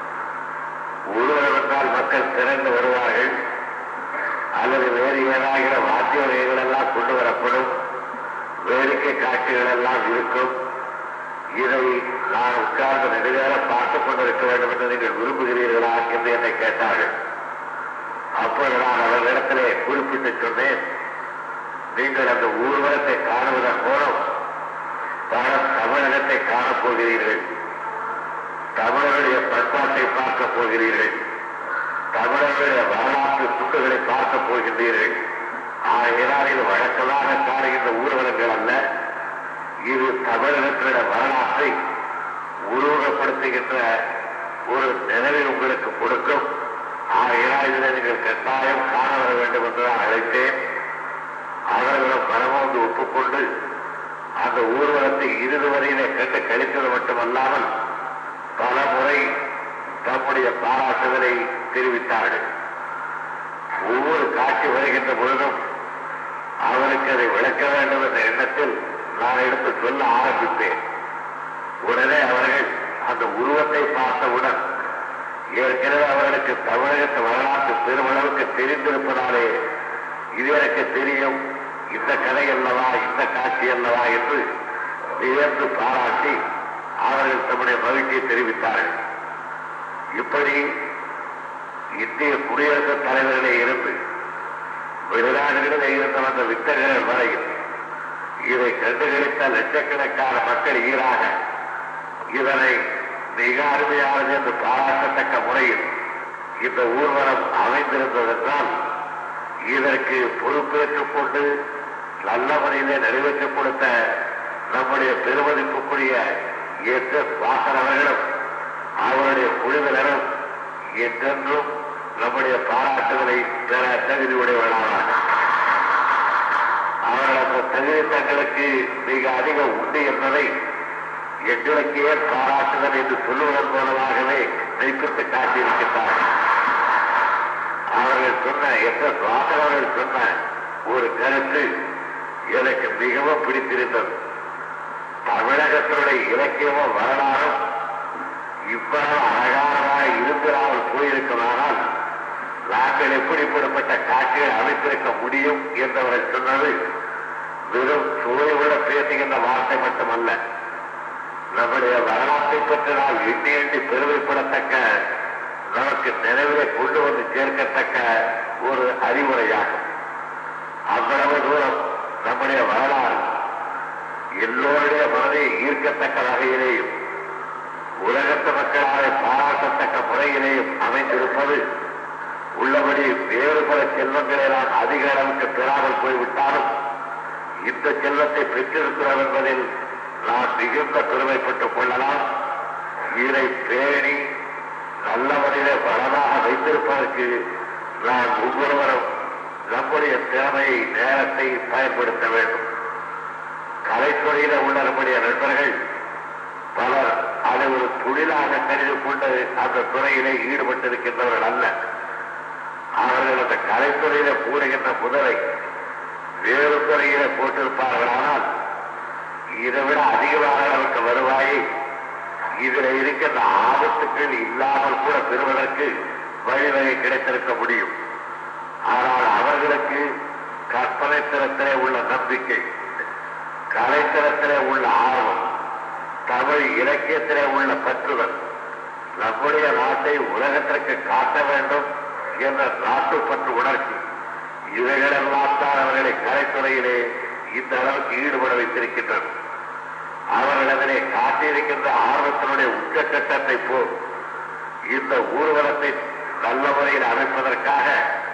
ஊர்வலம் என்றால் மக்கள் திரண்டு வருவார்கள் அல்லது வேறு ஏதாவது வாத்திய வகைகள் எல்லாம் கொண்டு வரப்படும் வேடிக்கை காட்சிகள் எல்லாம் இருக்கும் இதை நான் உட்கார்ந்து நெடுநேரம் பார்த்துக் கொண்டிருக்க வேண்டும் என்று நீங்கள் விரும்புகிறீர்களா என்று என்னை கேட்டார்கள் அப்போது நான் அவர்களிடத்திலே குறிப்பிட்டு சொன்னேன் நீங்கள் அந்த ஊர்வலத்தை காணுவதன் மூலம் பல தமிழகத்தை காணப் போகிறீர்கள் தமிழருடைய பண்பாட்டை பார்க்கப் போகிறீர்கள் தமிழர்களுடைய வரலாற்று துண்டுகளை பார்க்கப் போகின்றீர்கள் ஆகையினால் இது வழக்கமாக காணுகின்ற ஊர்வலங்கள் அல்ல இது தமிழகத்தினுடைய வரலாற்றை உருவகப்படுத்துகின்ற ஒரு நினைவை உங்களுக்கு கொடுக்கும் ஆகையினால் இதை நீங்கள் கட்டாயம் காண வர வேண்டும் என்று நான் அழைத்தேன் அவர்களும் மனமோந்து ஒப்புக்கொண்டு அந்த ஊர்வலத்தை இறுதி வரையிலே கண்டு கழித்தது மட்டுமல்லாமல் பல முறை தம்முடைய பாராட்டுதலை தெரிவித்தார்கள் ஒவ்வொரு காட்சி வருகின்ற பொழுதும் அவருக்கு அதை விளக்க வேண்டும் என்ற எண்ணத்தில் நான் எடுத்து சொல்ல ஆரம்பித்தேன் உடனே அவர்கள் அந்த உருவத்தை பார்த்தவுடன் ஏற்கனவே அவர்களுக்கு தமிழகத்து வரலாற்று பெருமளவுக்கு தெரிந்திருப்பதாலே இது எனக்கு தெரியும் இந்த கதை அல்லவா இந்த காட்சி அல்லவா என்று வியந்து பாராட்டி அவர்கள் தம்முடைய மகிழ்ச்சியை தெரிவித்தார்கள் இப்படி இந்திய குடியரசுத் தலைவர்களே இருந்து வெளிநாடுகளிலே இருந்த வந்த வித்தகர்கள் வரையில் இதை கண்டுகளித்த லட்சக்கணக்கான மக்கள் ஈராக இதனை மிக அருமையானது என்று பாராட்டத்தக்க முறையில் இந்த ஊர்வலம் அமைந்திருந்ததென்றால் இதற்கு பொறுப்பேற்றுக் கொண்டு நல்ல முறையிலே நிறைவேற்றிக் கொடுத்த நம்முடைய பெருமதிப்புக்குரிய எஸ் எஸ் வாசன் அவர்களும் அவருடைய குழுவினரும் என்றென்றும் நம்முடைய பாராட்டுதலை பெற தகுதி உடையவர்களானார் அவர்கள் அந்த தகுதி தங்களுக்கு மிக அதிக உண்டு என்பதை எங்களுக்கு ஏன் பாராட்டுதல் என்று சொல்லுவதன் மூலமாகவே மெய்ப்பித்து காட்டியிருக்கின்றார் அவர்கள் சொன்ன எஸ் எஸ் வாசன் அவர்கள் சொன்ன ஒரு கருத்து எனக்கு மிகவும் பிடித்திருந்தது தமிழகத்தினுடைய இலக்கியமும் வரலாறும் இவ்வளவு அழகானதாக இருந்திராமல் போயிருக்குமானால் நாங்கள் எப்படிப்பட்ட காட்சிகள் அமைத்திருக்க முடியும் என்றவர்கள் சொன்னது வெறும் சுவையுள்ள பேசுகின்ற வார்த்தை மட்டுமல்ல நம்முடைய வரலாற்றை பற்றி நாம் எண்ணி எண்ணி பெருமைப்படத்தக்க நமக்கு நினைவிலே கொண்டு வந்து சேர்க்கத்தக்க ஒரு அறிவுரையாகும் அவ்வளவு தூரம் நம்முடைய வரலாறு எல்லோருடைய மனதை ஈர்க்கத்தக்க வகையிலேயும் உலகத்து மக்களால் பாராட்டத்தக்க முறையிலேயும் அமைந்திருப்பது உள்ளபடி வேறு பல செல்வங்களை நாம் அதிக அளவுக்கு பெறாமல் போய்விட்டாலும் இந்த செல்வத்தை பெற்றிருக்கிறோம் என்பதில் நாம் மிகுந்த பெருமைப்பட்டுக் கொள்ளலாம் இதை பேணி நல்ல முறையிலே வளமாக வைத்திருப்பதற்கு நாம் ஒவ்வொருவரும் நம்முடைய திறமையை நேரத்தை பயன்படுத்த வேண்டும் கலைத்துறையில உள்ள நம்முடைய நண்பர்கள் பலர் அதை ஒரு தொழிலாக கருதி கொண்டு அந்த துறையிலே ஈடுபட்டிருக்கின்றவர்கள் அல்ல அவர்கள் அந்த கலைத்துறையில போடுகின்ற முதலை வேறு துறையில போட்டிருப்பார்களானால் இதை விட அதிகமாக நமக்கு வருவாயை இதுல இருக்கின்ற ஆபத்துக்கள் இல்லாமல் கூட பெறுவதற்கு வழிவகை கிடைத்திருக்க முடியும் ஆனால் அவர்களுக்கு கற்பனை திறத்திலே உள்ள நம்பிக்கை கலைத்திறத்திலே உள்ள ஆர்வம் தமிழ் இலக்கியத்திலே உள்ள பற்றுதல் நம்முடைய நாட்டை உலகத்திற்கு காட்ட வேண்டும் என்ற நாட்டுப்பற்று உணர்ச்சி இவைகளெல்லாம் தான் அவர்களை கலைத்துறையிலே இந்த அளவுக்கு ஈடுபட வைத்திருக்கின்றன அவர்கள் அதனை காட்டியிருக்கின்ற ஆர்வத்தினுடைய உச்சக்கட்டத்தை போல் இந்த ஊர்வலத்தை நல்ல முறையில் அமைப்பதற்காக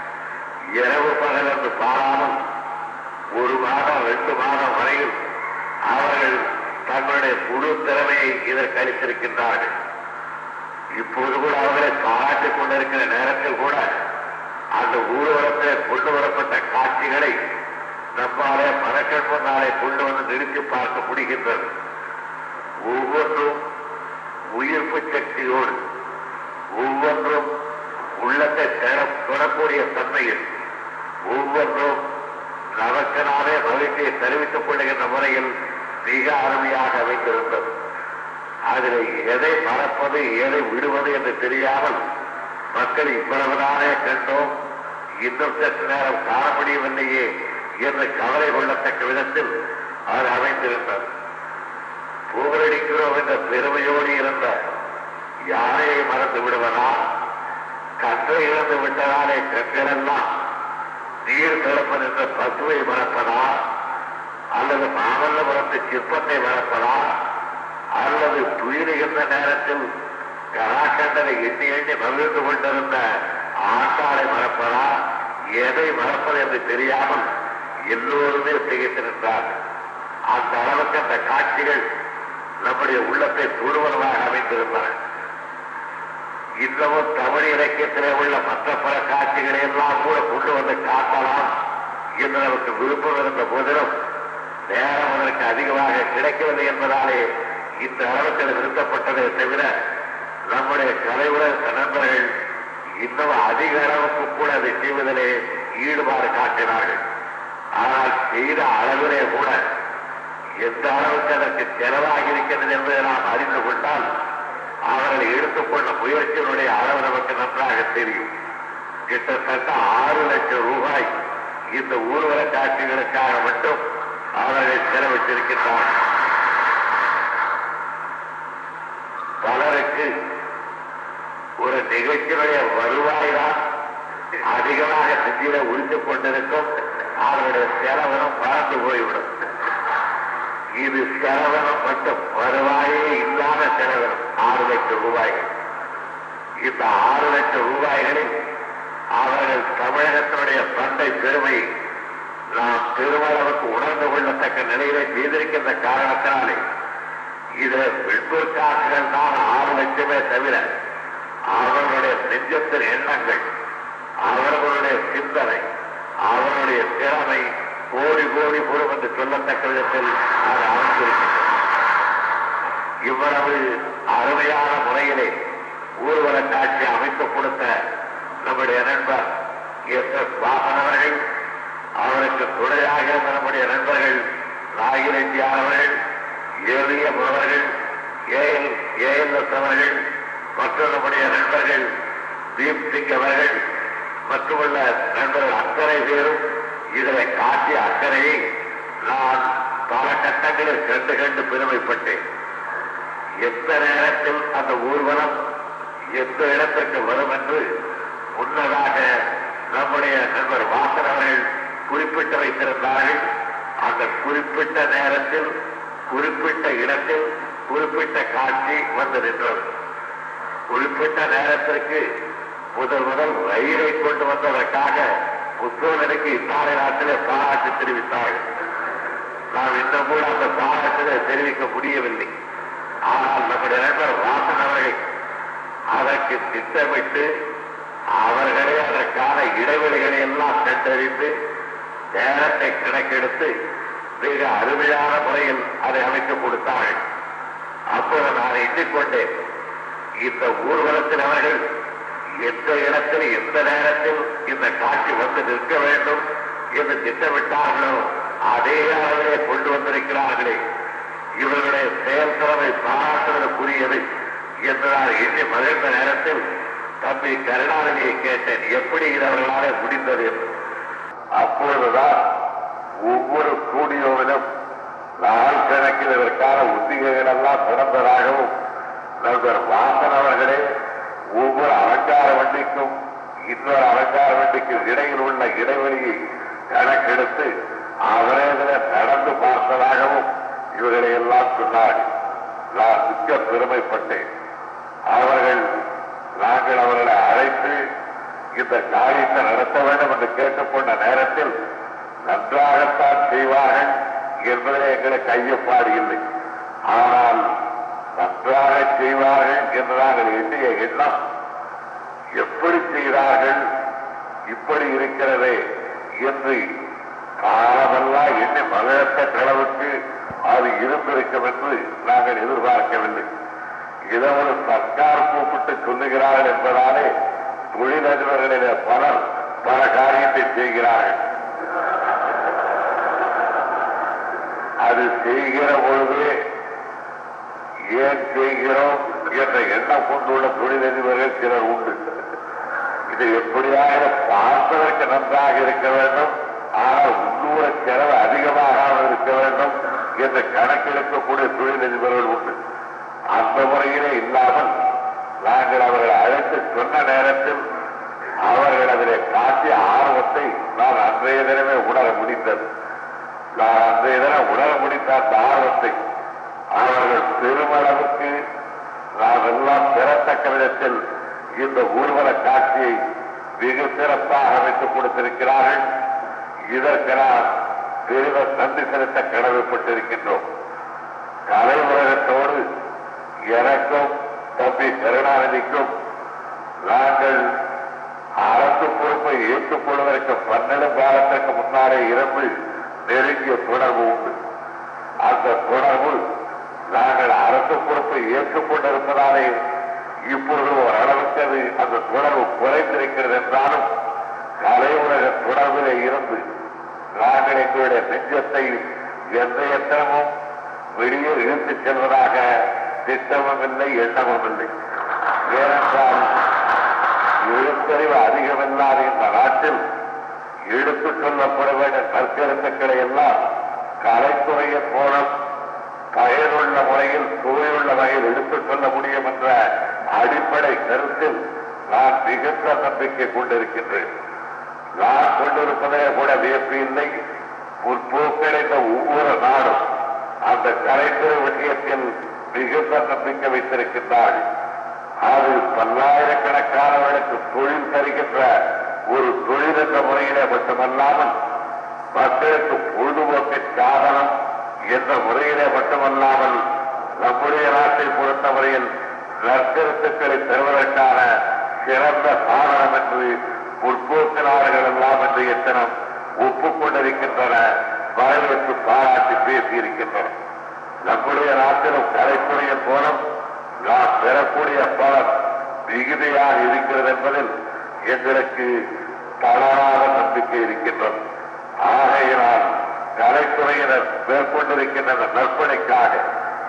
இரவு பகல் என்று பாராமல் ஒரு மாதம் ரெண்டு மாதம் வரையில் அவர்கள் தங்களுடைய முழு திறமையை இதற்கு அளித்திருக்கின்றார்கள் இப்போது கூட அவர்களை பாராட்டிக் கொண்டிருக்கிற நேரத்தில் கூட அந்த ஊர்வலத்தில் கொண்டு வரப்பட்ட காட்சிகளை நம்மாலே மனக்கண் முன்னாலே கொண்டு வந்து நிறுத்தி பார்க்க முடிகின்றது ஒவ்வொன்றும் உயிர்ப்பு சக்தியோடு ஒவ்வொன்றும் உள்ளத்தை பெற- பெறக்கூடிய தன்மையில் ஒவ்வொன்றும் நமக்கு நாமே மகிழ்ச்சியை தெரிவித்துக் கொள்ளுகின்ற முறையில் மிக அருமையாக அமைந்திருந்தது அதில் எதை மறப்பது எதை விடுவது என்று தெரியாமல் மக்கள் இவ்வளவுதானே கண்டோம் இன்னும் சற்று நேரம் காண முடியவில்லையே என்று கவலை கொள்ளத்தக்க விதத்தில் அது அமைந்திருந்தது புகழடிக்கிறோம் என்ற பெருமையோடு இருந்த யாரையை மறந்து விடுவதா கற்றை இழந்து விட்டதாலே கண்களெல்லாம் நீர் திறப்பது என்ற பசுவை மறப்பதா அல்லது மாமல்லபுரத்து சிற்பத்தை மறப்பதா அல்லது துயிலுகின்ற நேரத்தில் கராக்கண்டனை எண்ணி எண்ணி மகிழ்ந்து கொண்டிருந்த ஆட்டாளை மறப்பதா எதை மறப்பது என்று தெரியாமல் எல்லோருமே திகைத்திருந்தார்கள் அந்த அளவுக்கு அந்த காட்சிகள் நம்முடைய உள்ளத்தை தொடுவதாக அமைந்திருந்தன இன்னமும் தமிழ் இலக்கியத்திலே உள்ள மற்ற பல காட்சிகளை எல்லாம் கூட கொண்டு வந்து காட்டலாம் என்று நமக்கு விருப்பம் இருந்த போதிலும் நேரம் அதற்கு அதிகமாக கிடைக்கவில்லை என்பதாலே இந்த அளவுக்கு அது நிறுத்தப்பட்டதை தவிர நம்முடைய கலைவுலக நண்பர்கள் இன்னும் அதிக அளவுக்கு கூட அதை செய்வதிலே ஈடுபாடு காட்டினார்கள் ஆனால் செய்த அளவிலே கூட எந்த அளவுக்கு அதற்கு செலவாகி இருக்கிறது என்பதை நாம் அறிந்து கொண்டால் அவர்கள் எடுத்துக்கொண்ட முயற்சியினுடைய அளவு நமக்கு நன்றாக தெரியும் கிட்டத்தட்ட ஆறு லட்சம் ரூபாய் இந்த ஊர்வல காட்சிகளுக்காக மட்டும் அவர்கள் செலவிட்டிருக்கின்றார்கள் பலருக்கு ஒரு நிகழ்ச்சியினுடைய வருவாய் தான் அதிகமாக நெஞ்சில உரித்துக் கொண்டிருக்கும் அவருடைய செலவனம் பறந்து போய்விடும் இது செலவனம் மட்டும் வருவாயே இல்லாத செலவனம் ஆறு லட்சம் ரூபாய்கள் இந்த ஆறு லட்சம் ரூபாய்களில் அவர்கள் தமிழகத்தினுடைய பண்டை பெருமை நாம் பெருமளவுக்கு உணர்ந்து கொள்ளத்தக்க நிலையிலே செய்திருக்கின்ற காரணத்தினாலே இது விற்பற்காசுகள் தான் ஆறு லட்சமே தவிர அவர்களுடைய நெஞ்சத்தின் எண்ணங்கள் அவர்களுடைய சிந்தனை அவர்களுடைய திறமை கோடி கோடி பொருள் என்று சொல்லத்தக்க விதத்தில் அது அமைந்திருக்கின்றது இவ்வளவு அருமையான முறையிலே ஊர்வல காட்சி அமைத்துக் கொடுத்த நம்முடைய நண்பர் எஸ் எஸ் வாசன் அவர்கள் அவருக்கு துணையாக இருந்த நம்முடைய நண்பர்கள் நாகிரெட்டி அவர்கள் ஏவிஎம் அவர்கள் ஏஎல் ஏஎல்எஸ் அவர்கள் மற்றும் நம்முடைய நண்பர்கள் தீப் சிங் அவர்கள் மற்றுமுள்ள நண்பர்கள் அத்தனை பேரும் இதில் காட்டிய அக்கறையை நான் பல கட்டங்களில் கண்டு கண்டு பெருமைப்பட்டேன் எந்த நேரத்தில் அந்த ஊர்வலம் எந்த இடத்திற்கு வரும் என்று முன்னதாக நம்முடைய நண்பர் வாசன் அவர்கள் குறிப்பிட்டு வைத்திருந்தார்கள் அந்த குறிப்பிட்ட நேரத்தில் குறிப்பிட்ட இடத்தில் குறிப்பிட்ட காட்சி வந்து நின்றது குறிப்பிட்ட நேரத்திற்கு முதல் முதல் ரயிலை கொண்டு வந்ததற்காக புத்தோதனுக்கு இத்தாலி நாட்டிலே பாராட்டு தெரிவித்தார்கள் நாம் இன்னும் கூட அந்த பாராட்டிலே தெரிவிக்க முடியவில்லை ஆனால் நம்முடைய நண்பர் வாசன் அவர்கள் அதற்கு திட்டமிட்டு அவர்களே அதற்கான இடைவெளிகளை எல்லாம் கண்டறிந்து நேரத்தை கணக்கெடுத்து மிக அருமையான முறையில் அதை அமைத்து கொடுத்தார்கள் அப்போது நான் எண்ணிக்கொண்டேன் இந்த ஊர்வலத்தில் அவர்கள் எந்த இடத்தில் எந்த நேரத்தில் இந்த காட்சி வந்து நிற்க வேண்டும் என்று திட்டமிட்டார்களோ அதே அளவிலே கொண்டு வந்திருக்கிறார்களே இவர்களுடைய செயல்திறமை பாராட்டுவதற்குரியது என்று நான் எண்ணி மகிழ்ந்த நேரத்தில் தம்பி கருணாநிதியை கேட்டேன் எப்படி இது அவர்களாலே முடிந்தது என்று அப்பொழுதுதான் ஒவ்வொரு ஸ்டூடியோவிலும் நாள் கணக்கில் இதற்கான உத்திகைகள் எல்லாம் பிறந்ததாகவும் நண்பர் வாசன் அவர்களே ஒவ்வொரு அலங்கார வண்டிக்கும் இன்னொரு அலங்கார வண்டிக்கு இடையில் உள்ள இடைவெளியை கணக்கெடுத்து அவரே இதில் நடந்து பார்த்ததாகவும் இவர்களை எல்லாம் சொன்னார்கள் நான் மிக்க பெருமைப்பட்டேன் அவர்கள் நாங்கள் அவர்களை அழைத்து இந்த காரியத்தை நடத்த வேண்டும் என்று கேட்டுக்கொண்ட நேரத்தில் நன்றாகத்தான் செய்வார்கள் என்பதில் எங்களுக்கு ஐயப்பாடு இல்லை ஆனால் நன்றாக செய்வார்கள் என்று நாங்கள் எண்ணிய எண்ணம் எப்படி செய்தார்கள் இப்படி இருக்கிறதே என்று காலமெல்லாம் எண்ணி மகிழத்த அளவுக்கு அது இருந்திருக்கும் என்று நாங்கள் எதிர்பார்க்கவில்லை இதை ஒரு சர்க்கார் கூப்பிட்டு சொல்லுகிறார்கள் என்பதாலே தொழிலதிபர்களிலே பலர் பல காரியத்தை செய்கிறார்கள் அது செய்கிற பொழுது ஏன் செய்கிறோம் என்ற எண்ணம் கொண்டுள்ள தொழிலதிபர்கள் சிலர் உண்டு இது எப்படியாக பார்ப்பதற்கு நன்றாக இருக்க வேண்டும் ஆனால் உள்ளூர செலவு அதிகமாக இருக்க வேண்டும் என்று கணக்கெடுக்கக்கூடிய தொழிலதிபர்கள் உண்டு அந்த முறையிலே இல்லாமல் நாங்கள் அவர்களை அழைத்து சொன்ன நேரத்தில் அவர்கள் அதிலே காட்டிய ஆர்வத்தை நான் அன்றைய தினமே உணர முடிந்தது நான் அன்றைய தினம் உணர முடிந்த அந்த ஆர்வத்தை அவர்கள் பெருமளவுக்கு நாம் எல்லாம் பெறத்தக்க விதத்தில் இந்த ஊர்வல காட்சியை மிக சிறப்பாக அமைத்துக் கொடுத்திருக்கிறார்கள் இதற்கு நாம் பெரித நன்றி செலுத்த கடமைப்பட்டிருக்கின்றோம் கலை உலகத்தோடு எனக்கும் தம்பி கருணாநிதிக்கும் நாங்கள் அரசு பொறுப்பை ஏற்றுக் கொள்வதற்கு பன்னெண்டு காலத்திற்கு முன்னாலே இருந்து நெருங்கிய தொடர்பு உண்டு அந்த தொடர்பு நாங்கள் அரசு பொறுப்பை ஏற்றுக்கொண்டிருப்பதாலே இப்பொழுது ஓரளவுக்கு அது அந்த தொடர்பு குறைந்திருக்கிறது என்றாலும் கலை உலக தொடர்பிலே இருந்து நாங்கள் எங்களுடைய நெஞ்சத்தை எந்த எத்தனமும் வெளியே இழுத்துச் செல்வதாக திட்டமும் இல்லை எண்ணமும் இல்லை ஏனென்றால் எழுத்தறிவு அதிகமில்லாத இந்த நாட்டில் எடுத்துச் சொல்லப்பட வேண்டிய கற்கருத்துக்களை எல்லாம் கலைத்துறையின் மூலம் பயனுள்ள முறையில் சுவையுள்ள வகையில் எடுத்துச் சொல்ல முடியும் என்ற அடிப்படை கருத்தில் நான் மிகுந்த நம்பிக்கை கொண்டிருக்கின்றேன் நான் கொண்டிருப்பதே கூட வியப்பு இல்லை முற்போக்கிடைந்த ஒவ்வொரு நாடும் அந்த கலைத்துறை விஷயத்தில் மிகுந்த நம்பிக்கை வைத்திருக்கின்றார்கள் அது பல்லாயிரக்கணக்கானவர்களுக்கு தொழில் தருகின்ற ஒரு தொழில் என்ற முறையிலே மட்டுமல்லாமல் மக்களுக்கு பொழுதுபோக்கு சாதனம் என்ற முறையிலே மட்டுமல்லாமல் நம்முடைய நாட்டை பொறுத்தவரையில் நற்கருத்துக்களை பெறுவதற்கான சிறந்த சாதனம் என்று முற்போக்கு நாடுகள் எல்லாம் என்று எத்தனம் ஒப்புக்கொண்டிருக்கின்றன வரவேற்று பாராட்டி பேசியிருக்கின்றன நம்முடைய நாட்டிலும் கலைத்துறையின் மூலம் நாம் பெறக்கூடிய பலன் மிகுதியாக இருக்கிறது என்பதில் எங்களுக்கு தளராத நம்பிக்கை இருக்கின்றது ஆகையினால் கலைத்துறையினர் மேற்கொண்டிருக்கின்ற அந்த நற்பணிக்காக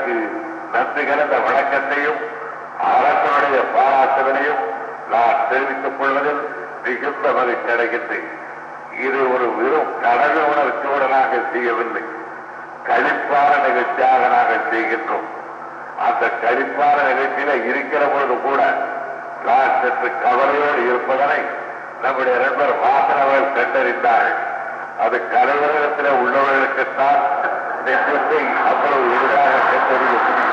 அவர்களுக்கு நன்றி கலந்த வணக்கத்தையும் அரசனுடைய பாராட்டுதலையும் நான் தெரிவித்துக் கொள்வதில் மிகுந்த மகிழ்ச்சி அடைகின்றேன் இது ஒரு வெறும் கடமை உணர்ச்சியுடனாக செய்யவில்லை கழிப்பான நிகழ்ச்சியாக நாங்கள் செய்கின்றோம் அந்த கழிப்பான நிகழ்ச்சியில இருக்கிற பொழுது கூட நான் சற்று கவலையோடு இருப்பதனை நம்முடைய நண்பர் வாசனவர்கள் கண்டறிந்தார்கள் அது கலைவரகத்தில் உள்ளவர்களுக்குத்தான் நெஞ்சத்தை அவ்வளவு எளிதாக கண்டறிய முடியும்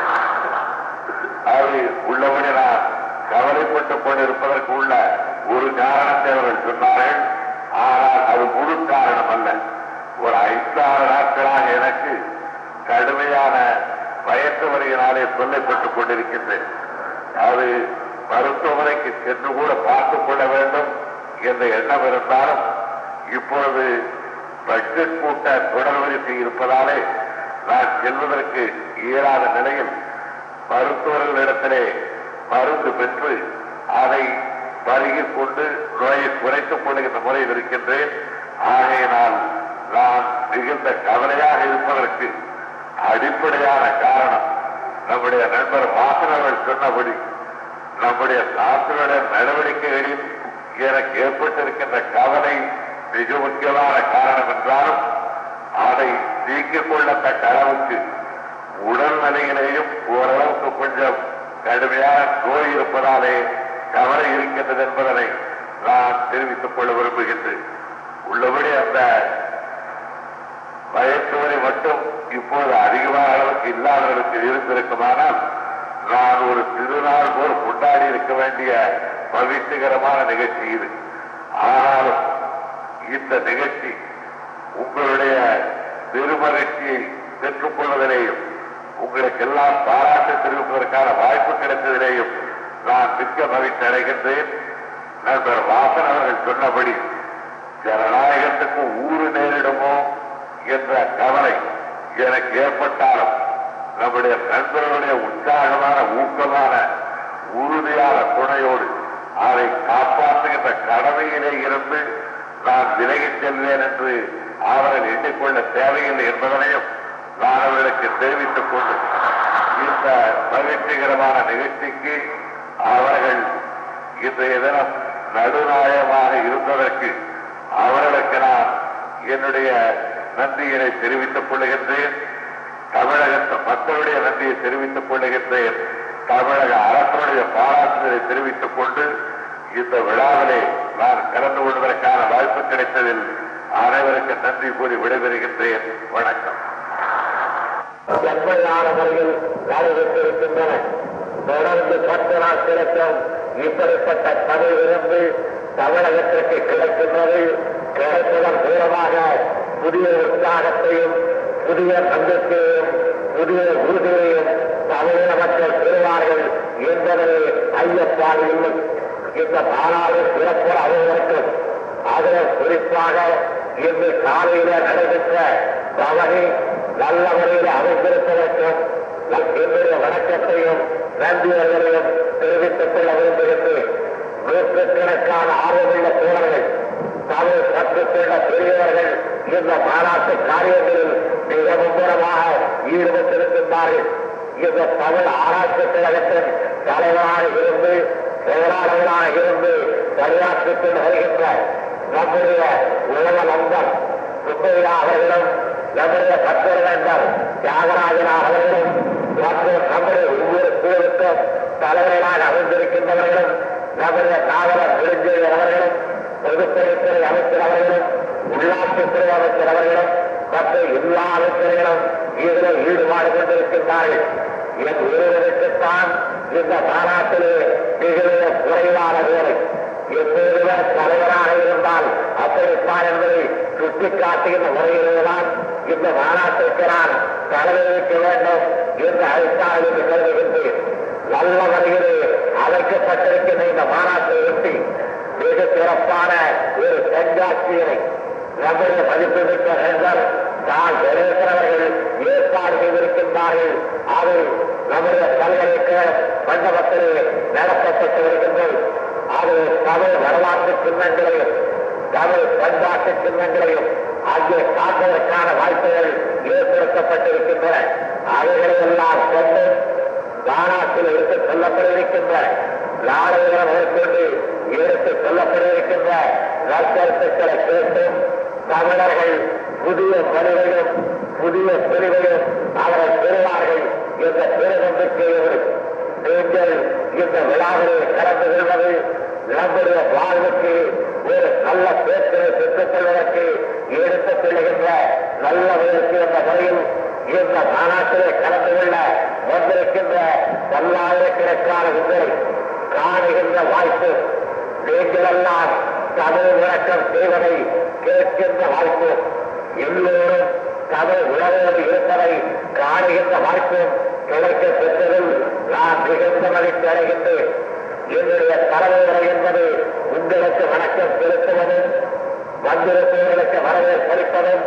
அது உள்ளபடி நான் கவலைப்பட்டுக் கொண்டிருப்பதற்கு உள்ள ஒரு காரணத்தை அவர்கள் சொன்னார்கள் ஆனால் அது முழு காரணம் அல்ல ஒரு ஐந்தாறு நாட்களாக எனக்கு கடுமையான வயற்று வரையினாலே சொல்லப்பட்டுக் கொண்டிருக்கின்றேன் அது மருத்துவமனைக்கு சென்று கூட பார்த்துக் கொள்ள வேண்டும் என்ற எண்ணம் இருந்தாலும் இப்பொழுது பட்ஜெட் கூட்ட தொடர் வரிசை இருப்பதாலே நான் செல்வதற்கு இயலாத நிலையில் மருத்துவர்களிடத்திலே மருந்து பெற்று அதை பருகிக் கொண்டு நோயை குறைத்துக் கொள்கின்ற முறையில் இருக்கின்றேன் ஆகையினால் நான் மிகுந்த கவலையாக இருப்பதற்கு அடிப்படையான காரணம் நம்முடைய நண்பர் வாசனர்கள் சொன்னபடி நம்முடைய சாஸ்திரோட நடவடிக்கைகளில் எனக்கு ஏற்பட்டிருக்கின்ற கவலை மிக முக்கியமான காரணம் என்றாலும் அதை நீக்கிக் கொள்ளத்தக்க அளவுக்கு உடல்நிலையிலேயும் ஓரளவுக்கு கொஞ்சம் கடுமையான நோய் இருப்பதாலே கவலை இருக்கின்றது என்பதனை நான் தெரிவித்துக் கொள்ள விரும்புகின்றேன் உள்ளபடி அந்த வயசுவரை மட்டும் இப்போது அதிகமான அளவுக்கு இல்லாதவர்களுக்கு இருந்திருக்குமானால் நான் ஒரு திருநாள் போல் கொண்டாடி இருக்க வேண்டிய மகிழ்ச்சிகரமான நிகழ்ச்சி இது ஆனாலும் இந்த நிகழ்ச்சி உங்களுடைய பெருமகிழ்ச்சியை பெற்றுக் கொள்வதிலேயும் உங்களுக்கு எல்லாம் பாராட்டு தெரிவிப்பதற்கான வாய்ப்பு கிடைத்ததிலேயும் நான் மிக்க மகிழ்ச்சி அடைகின்றேன் நண்பர் வாசன் அவர்கள் சொன்னபடி ஜனநாயகத்துக்கு ஊறு நேரிடுமோ என்ற கவலை எனக்கு ஏற்பட்டாலும் நம்முடைய நண்பர்களுடைய உற்சாகமான ஊக்கமான உறுதியான துணையோடு அதை காப்பாற்றுகின்ற கடமையிலே இருந்து நான் விலகிச் செல்வேன் என்று அவர்கள் எண்ணிக்கொள்ள தேவையில்லை என்பதனையும் நான் அவர்களுக்கு தெரிவித்துக் கொண்டு இந்த மகிழ்ச்சிகரமான நிகழ்ச்சிக்கு அவர்கள் இன்றைய தினம் நடுநாயகமாக இருந்ததற்கு அவர்களுக்கு நான் என்னுடைய நன்றியினை தெரிவித்துக் கொள்ளுகின்றேன் தமிழக மக்களுடைய நன்றியை தெரிவித்துக் கொள்ளுகின்றேன் தமிழக அரசுடைய பாராட்டுதலை தெரிவித்துக் கொண்டு இந்த விழாவிலே நான் கலந்து கொள்வதற்கான வாய்ப்பு கிடைத்ததில் அனைவருக்கு நன்றி கூறி விடைபெறுகின்றேன் வணக்கம் செம்மையான முறையில் நடைபெற்றிருக்கின்றன தொடர்ந்து பத்து நாட்களுக்கும் இப்படிப்பட்ட தமிழ் விருந்து தமிழகத்திற்கு கிடைக்கின்றது கிடைப்பதன் மூலமாக புதிய உற்சாகத்தையும் புதிய நம்பிக்கையையும் புதிய உறுதியையும் தமிழக மக்கள் பெறுவார்கள் என்பதில் ஐயப்பாடு இல்லை இந்த மாநாடு சிறப்பு அலுவலகம் அதில் குறிப்பாக இன்று காலையில நடைபெற்ற தவணை நல்ல முறையில் அமைந்திருப்பதற்கும் என்னுடைய வணக்கத்தையும் நன்றியர்களையும் தெரிவித்துக் கொள்ள விரும்புகின்றேன் நூற்றுக்கணக்கான ஆர்வமுள்ள தோழர்கள் தமிழ் கற்றுக்கொண்ட பெரியவர்கள் இந்த மாநாட்டு காரியங்களில் மிக மும்முரமாக ஈடுபட்டிருக்கின்றார்கள் இந்த தமிழ் ஆராய்ச்சி கழகத்தின் தலைவராக இருந்து செயலாளர்களாக இருந்து பணியாற்றிக் கொண்டு வருகின்ற நம்முடைய உலக நண்பர் சுப்பையா அவர்களும் நம்முடைய கற்றல் நண்பர் தியாகராஜனா அவர்களும் மற்றும் நம்முடைய ஒவ்வொரு குழுவுக்கும் தலைவர்களாக அமைந்திருக்கின்றவர்களும் நம்முடைய காவலர் விருந்தினர் அவர்களும் பொதுப்பணித்துறை அமைச்சர் அவர்களும் உள்ளாட்சித்துறை அமைச்சர் அவர்களும் மற்ற எல்லா அமைச்சர்களும் இதில் ஈடுபாடு கொண்டிருக்கின்றார்கள் என் ஒருவருக்குத்தான் இந்த மாநாட்டிலே மிகுந்த குறைவான வேலை எப்போதுமே தலைவராக இருந்தால் அப்படித்தான் என்பதை சுட்டிக்காட்டுகின்ற முறையிலேதான் இந்த மாநாட்டிற்கு நான் தலைவரிக்க வேண்டும் என்று அழைத்தால் என்று கருதுகின்றேன் நல்ல வகையிலே அமைக்கப்பட்டிருக்கின்ற இந்த மாநாட்டை ஒட்டி மிக சிறப்பான ஒரு கண்காட்சியினை நம்முடைய மதிப்புமிக்க நண்பர் தான் கணேசன் அவர்கள் ஏற்பாடு செய்திருக்கின்றார்கள் அது நம்முடைய பல்கலைக்கழக மண்டபத்திலே நடத்தப்பட்டு வருகின்றது அது தமிழ் வரலாற்று சின்னங்களையும் தமிழ் பண்பாட்டு சின்னங்களையும் ஆகிய காட்டுவதற்கான வாய்ப்புகள் ஏற்படுத்தப்பட்டிருக்கின்றன அவைகளை எல்லாம் கொண்டு தானாத்தில் எடுத்து சொல்லப்பட்டிருக்கின்ற நாடுகளும் மேற்கொண்டு எடுத்து சொல்லப்பட்டிருக்கின்ற நற்கருத்துக்களை கேட்டும் தமிழர்கள் புதிய பணிவையும் புதிய பிரிவையும் அவரை பெறுவார்கள் என்ற பெருநம்பிக்கையோடு நீங்கள் இந்த விழாவில் கலந்து கொள்வது நம்முடைய வாழ்வுக்கு ஒரு நல்ல பேச்சலை பெற்றுக் கொள்வதற்கு எடுத்துக் கொள்ளுகின்ற நல்ல முயற்சி என்ற முறையில் இந்த மாநாட்டிலே கலந்து கொள்ள வந்திருக்கின்ற பல்லாயிரக்கணக்கான உங்களை காணுகின்ற வாய்ப்பு நீங்களெல்லாம் தமிழ் விளக்கம் செய்வதை கேட்கின்ற வாய்ப்பு எல்லோரும் தமிழ் உணவோடு இருப்பதை காணுகின்ற வாய்ப்பும் கிடைக்க பெற்றதில் நான் மிகுந்த மகிழ்ச்சி அடைகின்றேன் என்னுடைய தலைமுறை என்பது உங்களுக்கு வணக்கம் செலுத்துவதும் வந்திருப்பவர்களுக்கு வரவேற்பளிப்பதும்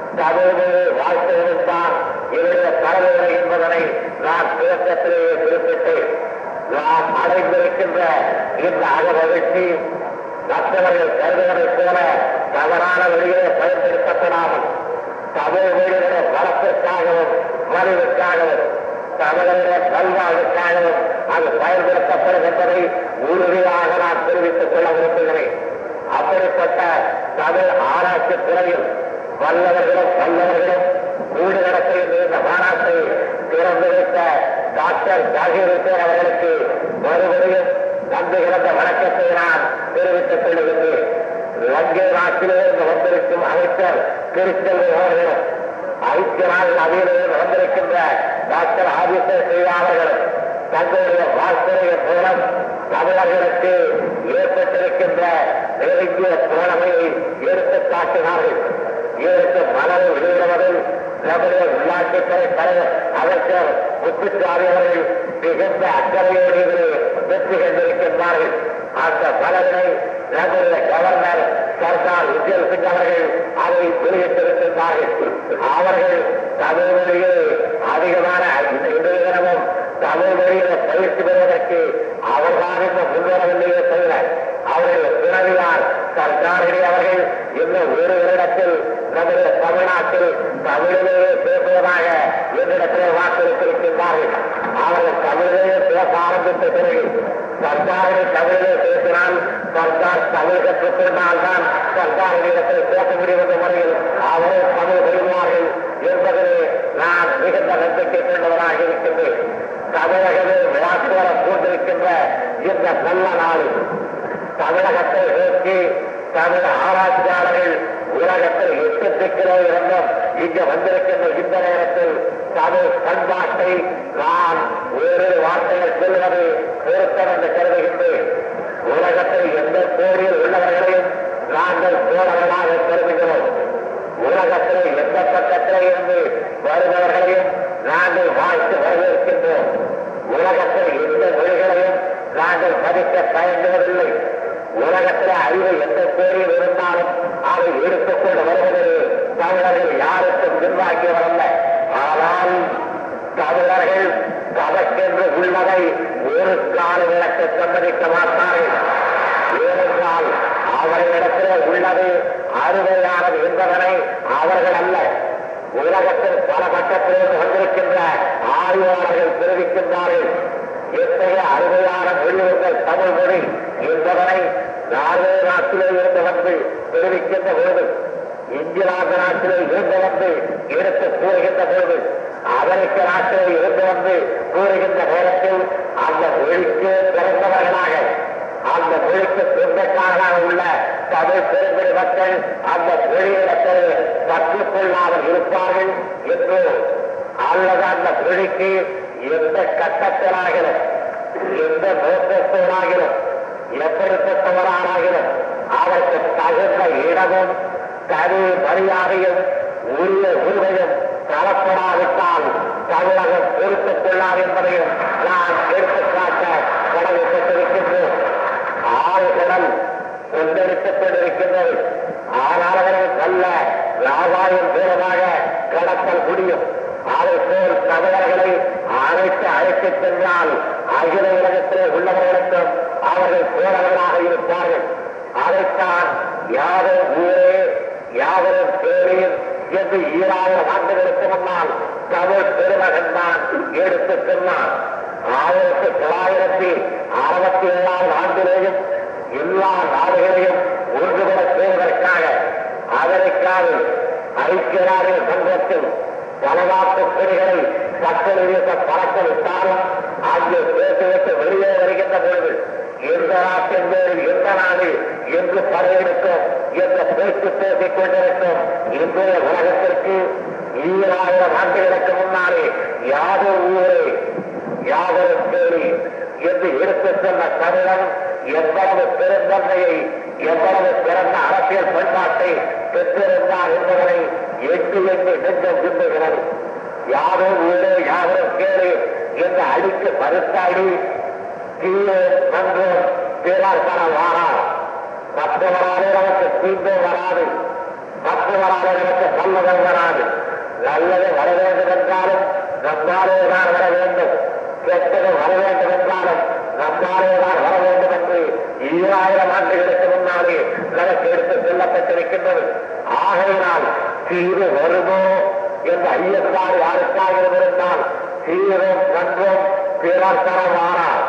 தமிழ் வாழ்த்துவதும் தான் என்னுடைய தலைமுறை என்பதனை நான் துவக்கத்திலேயே குறிப்பிட்டேன் நாம் அடைந்திருக்கின்ற இந்த அகமகிழ்ச்சி மற்றவர்கள் கருதுவதைப் போல தவறான வழியிலே பயன்படுத்தப்படாமல் தமிழ் மொழியினுடைய வளத்திற்காகவும் மறைவுக்காகவும் தமிழருடைய நல்வாழ்வுக்காகவும் அது பயன்படுத்தப்படும் என்பதை உறுதியாக நான் தெரிவித்துக் கொள்ள விரும்புகிறேன் அப்படிப்பட்ட தமிழ் ஆராய்ச்சி துறையில் வல்லவர்களும் வல்லவர்களும் வீடு நடத்துகின்ற இந்த மாநாட்டை திறந்து வைத்த டாக்டர் ஜாகீர் ஹுசேன் அவர்களுக்கு மறுபடியும் நன்றி கிடந்த வணக்கத்தை நான் தெரிவித்துக் கொள்கின்றேன் லங்கை நாட்டிலிருந்து வந்திருக்கும் அமைச்சர் திருச்செல்வி அவர்களும் ஐக்கிய நாள் அவையிலிருந்து வந்திருக்கின்ற டாக்டர் ஆதித்ய ஸ்ரீரா அவர்களும் தங்களுடைய வாக்குறையின் மூலம் தமிழர்களுக்கு ஏற்பட்டிருக்கின்ற நெருங்கிய தோழமையை எடுத்துக் காட்டினார்கள் இதற்கு மனதை வெளியிடுவதில் நம்முடைய உள்ளாட்சித்துறை தலைவர் அமைச்சர் முத்துசாமி அவர்கள் மிகுந்த அக்கறையோடு இதில் வெற்றி கண்டிருக்கின்றார்கள் அந்த பலனை நம்முடைய கவர்னர் சர்தார் விஜய் சிங் அவர்கள் அதை வெளியிட்டிருக்கின்றார்கள் அவர்கள் தமிழ் மொழியில் அதிகமான இன்றைய தினமும் தமிழ் மொழியில பயிற்சி பெறுவதற்கு அவர்தான் இந்த முன்வரவில்லையே தவிர அவர்கள் பிறவியார் சர்தாரிடி அவர்கள் இன்னும் ஒரு வருடத்தில் நம்முடைய தமிழ்நாட்டில் தமிழிலேயே பேசுவதாக என்னிடத்திலே வாக்களித்திருக்கின்றார்கள் அவர்கள் தமிழிலேயே பேச ஆரம்பித்த பிறகு சர்தாரிடி தமிழிலே பேசினால் சர்தார் தமிழ் கற்றுக்கொண்டால் தான் சர்தாரிடத்தில் பேச முடியும் என்ற முறையில் அவரே தமிழ் பயிர்வார்கள் என்பதிலே நான் மிகுந்த நம்பிக்கை கொண்டவராக இருக்கின்றேன் தமிழகமே விழாக்கோர கொண்டிருக்கின்ற இந்த நல்ல நாளில் தமிழகத்தை நோக்கி தமிழ் ஆராய்ச்சியாளர்கள் உலகத்தில் எட்டு திக்கிலோ இருந்தும் இங்கு வந்திருக்கின்ற இந்த நேரத்தில் தமிழ் பண்பாட்டை நான் ஒரு வார்த்தைகள் சொல்வது பொருத்தம் என்று கருதுகின்றேன் உலகத்தில் எந்த கோடியில் உள்ளவர்களையும் நாங்கள் தோழர்களாக கருதுகிறோம் உலகத்தில் எந்த பக்கத்தில் இருந்து வருபவர்களையும் நாங்கள் வாழ்த்து வரவேற்கின்றோம் உலகத்தில் எந்த மொழிகளையும் நாங்கள் மதிக்க பயன்படுவதில்லை உலகத்தில் அறிவு எந்த பேரில் இருந்தாலும் அதை எடுத்துக்கொண்டு வருவது தமிழர்கள் யாருக்கும் பின்வாங்கியவரல்ல ஆனால் தமிழர்கள் தமக்கென்று உள்ளதை ஒரு கால விளக்க சம்மதிக்க மாட்டார்கள் ஏனென்றால் அவர்களிடத்திலே உள்ளது அருமையானது என்பதனை அவர்கள் அல்ல உலகத்தில் பல பக்கத்திலிருந்து வந்திருக்கின்ற ஆய்வாளர்கள் தெரிவிக்கின்றார்கள் எத்தகைய அருமையான மொழி உங்கள் தமிழ் மொழி என்பதனை நார்வே நாட்டிலே இருந்து வந்து தெரிவிக்கின்ற பொழுது இங்கிலாந்து நாட்டிலே இருந்து வந்து எடுத்து கூறுகின்ற பொழுது அமெரிக்க நாட்டிலே இருந்து வந்து கூறுகின்ற நேரத்தில் அந்த மொழிக்கு பிறந்தவர்களாக அந்த மொழிக்கு சொந்தக்காரராக உள்ள தமிழ் பெருங்குடி மக்கள் அந்த மொழியிடத்தில் கற்றுக்கொள்ளாமல் இருப்பார்கள் என்று அல்லது அந்த மொழிக்கு எந்த கட்டத்திலாகிலும் எந்த நோக்கத்தோடாகிலும் எப்படிப்பட்டவரானாகிலும் அதற்கு தகுந்த இடமும் தனி மரியாதையும் உரிய உரிமையும் தரப்படாவிட்டால் தமிழகம் பொறுத்துக் கொள்ளார் என்பதையும் நான் எடுத்துக்காட்ட கடமைப்பட்டிருக்கின்றோம் ஆறுகடல் கொந்தளித்துக் கொண்டிருக்கின்றது ஆனால் அவர்கள் நல்ல வியாபாரம் மூலமாக கடத்தல் முடியும் அதை போல் தமிழர்களை அழைத்து அழைத்துச் சென்றால் அகில உலகத்திலே உள்ளவர்களுக்கும் அவர்கள் தோழர்களாக இருப்பார்கள் அதைத்தான் யாரும் ஊரே யாவரும் பேரீர் என்று ஈராயிரம் ஆண்டுகளுக்கு முன்னால் தமிழ் பெரும திருமகன் தான் எடுத்து சொன்னான் ஆயிரத்தி தொள்ளாயிரத்தி அறுபத்தி ஏழாம் ஆண்டிலேயும் எல்லா நாடுகளையும் ஒன்றுபட செய்வதற்காக அமெரிக்காவில் ஐக்கிய நாடுகள் சங்கத்தில் வனவாட்டு கொடிகளை கட்டளை வீச பறக்க விட்டாலும் அங்கே பேசிவிட்டு வெளியே வருகின்ற பொழுது எந்த நாட்டின் பேரில் எந்த நாடு என்று படையெடுக்கும் என்ற பேச்சு பேசிக் கொண்டிருக்கும் இன்றைய உலகத்திற்கு ஈராயிரம் ஆண்டுகளுக்கு முன்னாலே யாதோ ஊரே யாதொரு கேள்வி என்று எடுத்துச் சொன்ன தமிழன் எவ்வளவு பெருந்தன்மையை எவ்வளவு சிறந்த அரசியல் பண்பாட்டை பெற்றிருந்தார் என்பதனை எட்டு எண்ணி நெஞ்சம் விரும்புகிறது யாரோ ஊரே யாரோ கேளு என்று அடித்து மறுத்தாடி கீழே நன்றோம் பிறர் தர வாரார் மற்றவராலே நமக்கு தீங்கு வராது மற்றவராலே நமக்கு நல்லதும் வராது நல்லது வர வேண்டும் என்றாலும் நம்மாலே தான் வர வேண்டும் கெட்டது வர வேண்டும் என்றாலும் நம்மாலே தான் வர வேண்டும் என்று ஈராயிரம் ஆண்டுகளுக்கு முன்னாலே நமக்கு எடுத்து செல்லப்பட்டிருக்கின்றது ஆகையினால் தீரு வருமோ என்ற ஐயத்தாறு யாருக்காக இருந்தால் தீரும் நன்றும் பிறர் தர வாரார்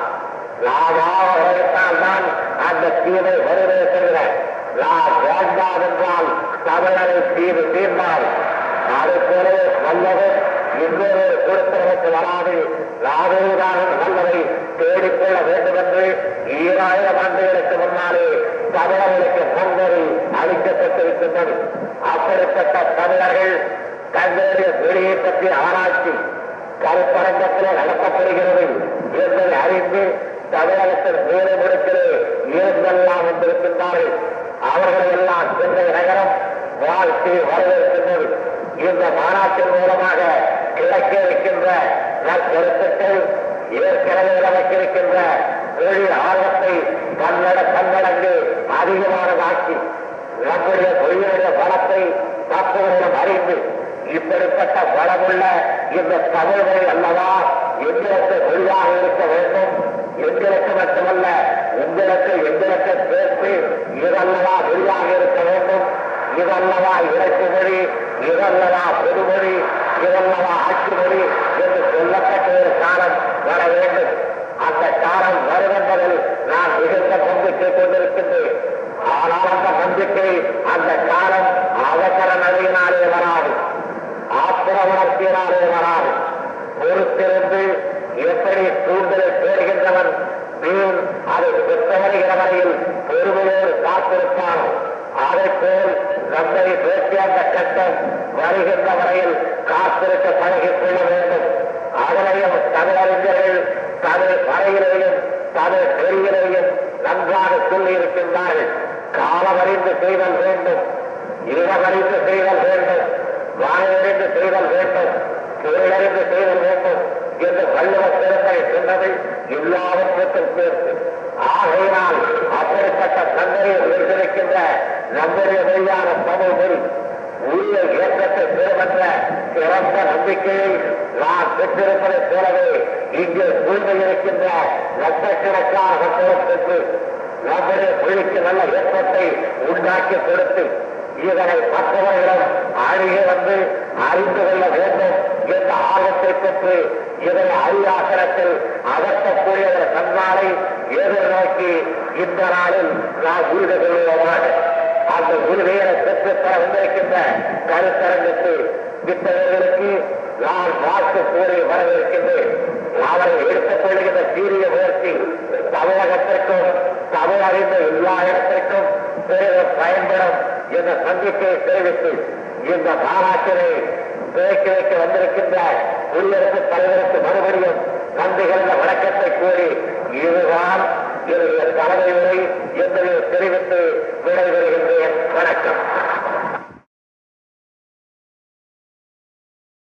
லாபாக உலகத்தால் தான் அந்த தீமை வருவே தவிர லா வேண்டாம் என்றால் தமிழரை தீவு தீர்ந்தால் அது போலவே நல்லது இன்னொரு கொடுத்தவனுக்கு வராது லாபேதான் நல்லதை தேடிக்கொள்ள வேண்டும் என்று ஈராயிரம் ஆண்டுகளுக்கு முன்னாலே தமிழர்களுக்கு முன்வரி அளிக்கப்பட்டிருக்கின்றது அப்படிப்பட்ட தமிழர்கள் தங்களுடைய வெளியை பற்றி ஆராய்ச்சி கருத்தரங்கத்தில் நடத்தப்படுகிறது என்பதை அறிந்து தமிழகத்தின் மூலை முடுக்கிலே இருந்தெல்லாம் வந்திருக்கின்றார்கள் அவர்களை எல்லாம் சென்னை நகரம் வாழ்க்கை வரவேற்கின்றது இந்த மாநாட்டின் மூலமாக கிடைக்க இருக்கின்ற நற்கருத்துக்கள் ஏற்கனவே நமக்கு இருக்கின்ற தொழில் ஆர்வத்தை கன்னட கன்னடங்கு அதிகமானதாக்கி நம்முடைய தொழிலுடைய பலத்தை தப்புகளிடம் அறிந்து இப்படிப்பட்ட வளமுள்ள இந்த தமிழ்மொழி அல்லவா எங்களுக்கு மொழியாக இருக்க வேண்டும் எங்களுக்கு மட்டுமல்ல உங்களுக்கு எங்களுக்கு சேர்த்து இதல்லவா மொழியாக இருக்க வேண்டும் இதல்லவா இறக்கு மொழி இதல்லவா பொதுமொழி இதல்லவா ஆட்சி மொழி என்று சொல்லப்பட்ட ஒரு காலம் வர வேண்டும் அந்த காலம் வரும் என்பதில் நான் மிகுந்த நம்பிக்கை கொண்டிருக்கின்றேன் ஆனால் அந்த நம்பிக்கை அந்த காலம் அவசர நடையினாலே வராது ஆத்திர உணர்ச்சியினாலே வராது பொறுத்திருந்து எப்படி தூண்டலை தேடுகின்றவன் மீன் அதை பெற்றவருகிற வரையில் பொறுமையோடு காத்திருப்பானோ அதைப் போல் நம்மை பேசி அந்த கட்டம் வருகின்ற வரையில் காத்திருக்க பழகிக் கொள்ள வேண்டும் அதனையும் தமிழறிஞர்கள் தமிழ் வரையிலேயும் தமிழ் பெரியிலேயும் நன்றாக சொல்லி இருக்கின்றார்கள் காலமறிந்து செய்தல் வேண்டும் இடமறிந்து செய்தல் வேண்டும் வாழையறிந்து செய்தல் வேண்டும் தொழிலறிந்து செய்தல் வேண்டும் என்று வள்ளுவ பெருந்தரை சொன்னது எல்லாவற்றுக்கும் சேர்த்து ஆகையினால் அப்படிப்பட்ட தந்தையை உயர்ந்திருக்கின்ற நம்முடைய மொழியான தமிழ் மொழி உரிய இயக்கத்தை பெறுகின்ற சிறந்த நம்பிக்கையை நான் பெற்றிருப்பதைப் போலவே இங்கே சூழ்ந்து இருக்கின்ற லட்சக்கணக்கான மக்களுக்கு நம்முடைய மொழிக்கு நல்ல ஏற்றத்தை உண்டாக்கி கொடுத்து இதனை மற்றவர்களிடம் அணுகி வந்து அறிந்து கொள்ள வேண்டும் என்ற ஆர்வத்தை பெற்று இதனை அரியாசனத்தில் அகற்றக்கூடிய ஒரு தன்னாலை எதிர்நோக்கி இந்த நாளில் நாம் உறுதி கொள்வோமாக அந்த உறுதியை பெற்றுத்தர வந்திருக்கின்ற கருத்தரங்குக்கு வித்தவர்களுக்கு நான் வாழ்த்து கூறி வரவேற்கின்றேன் அவரை எடுத்துக் கொள்கின்ற சீரிய முயற்சி தமிழகத்திற்கும் தமிழ் அறிந்த எல்லா இடத்திற்கும் பெரிதும் பயன்படும் என்ற நம்பிக்கையை தெரிவித்து இந்த மாநாட்டினை துவக்கி வைக்க வந்திருக்கின்ற குடியரசுத் தலைவருக்கு மறுபடியும் நன்றி கலந்த வணக்கத்தை கூறி இதுதான் என்னுடைய தலைமை உரை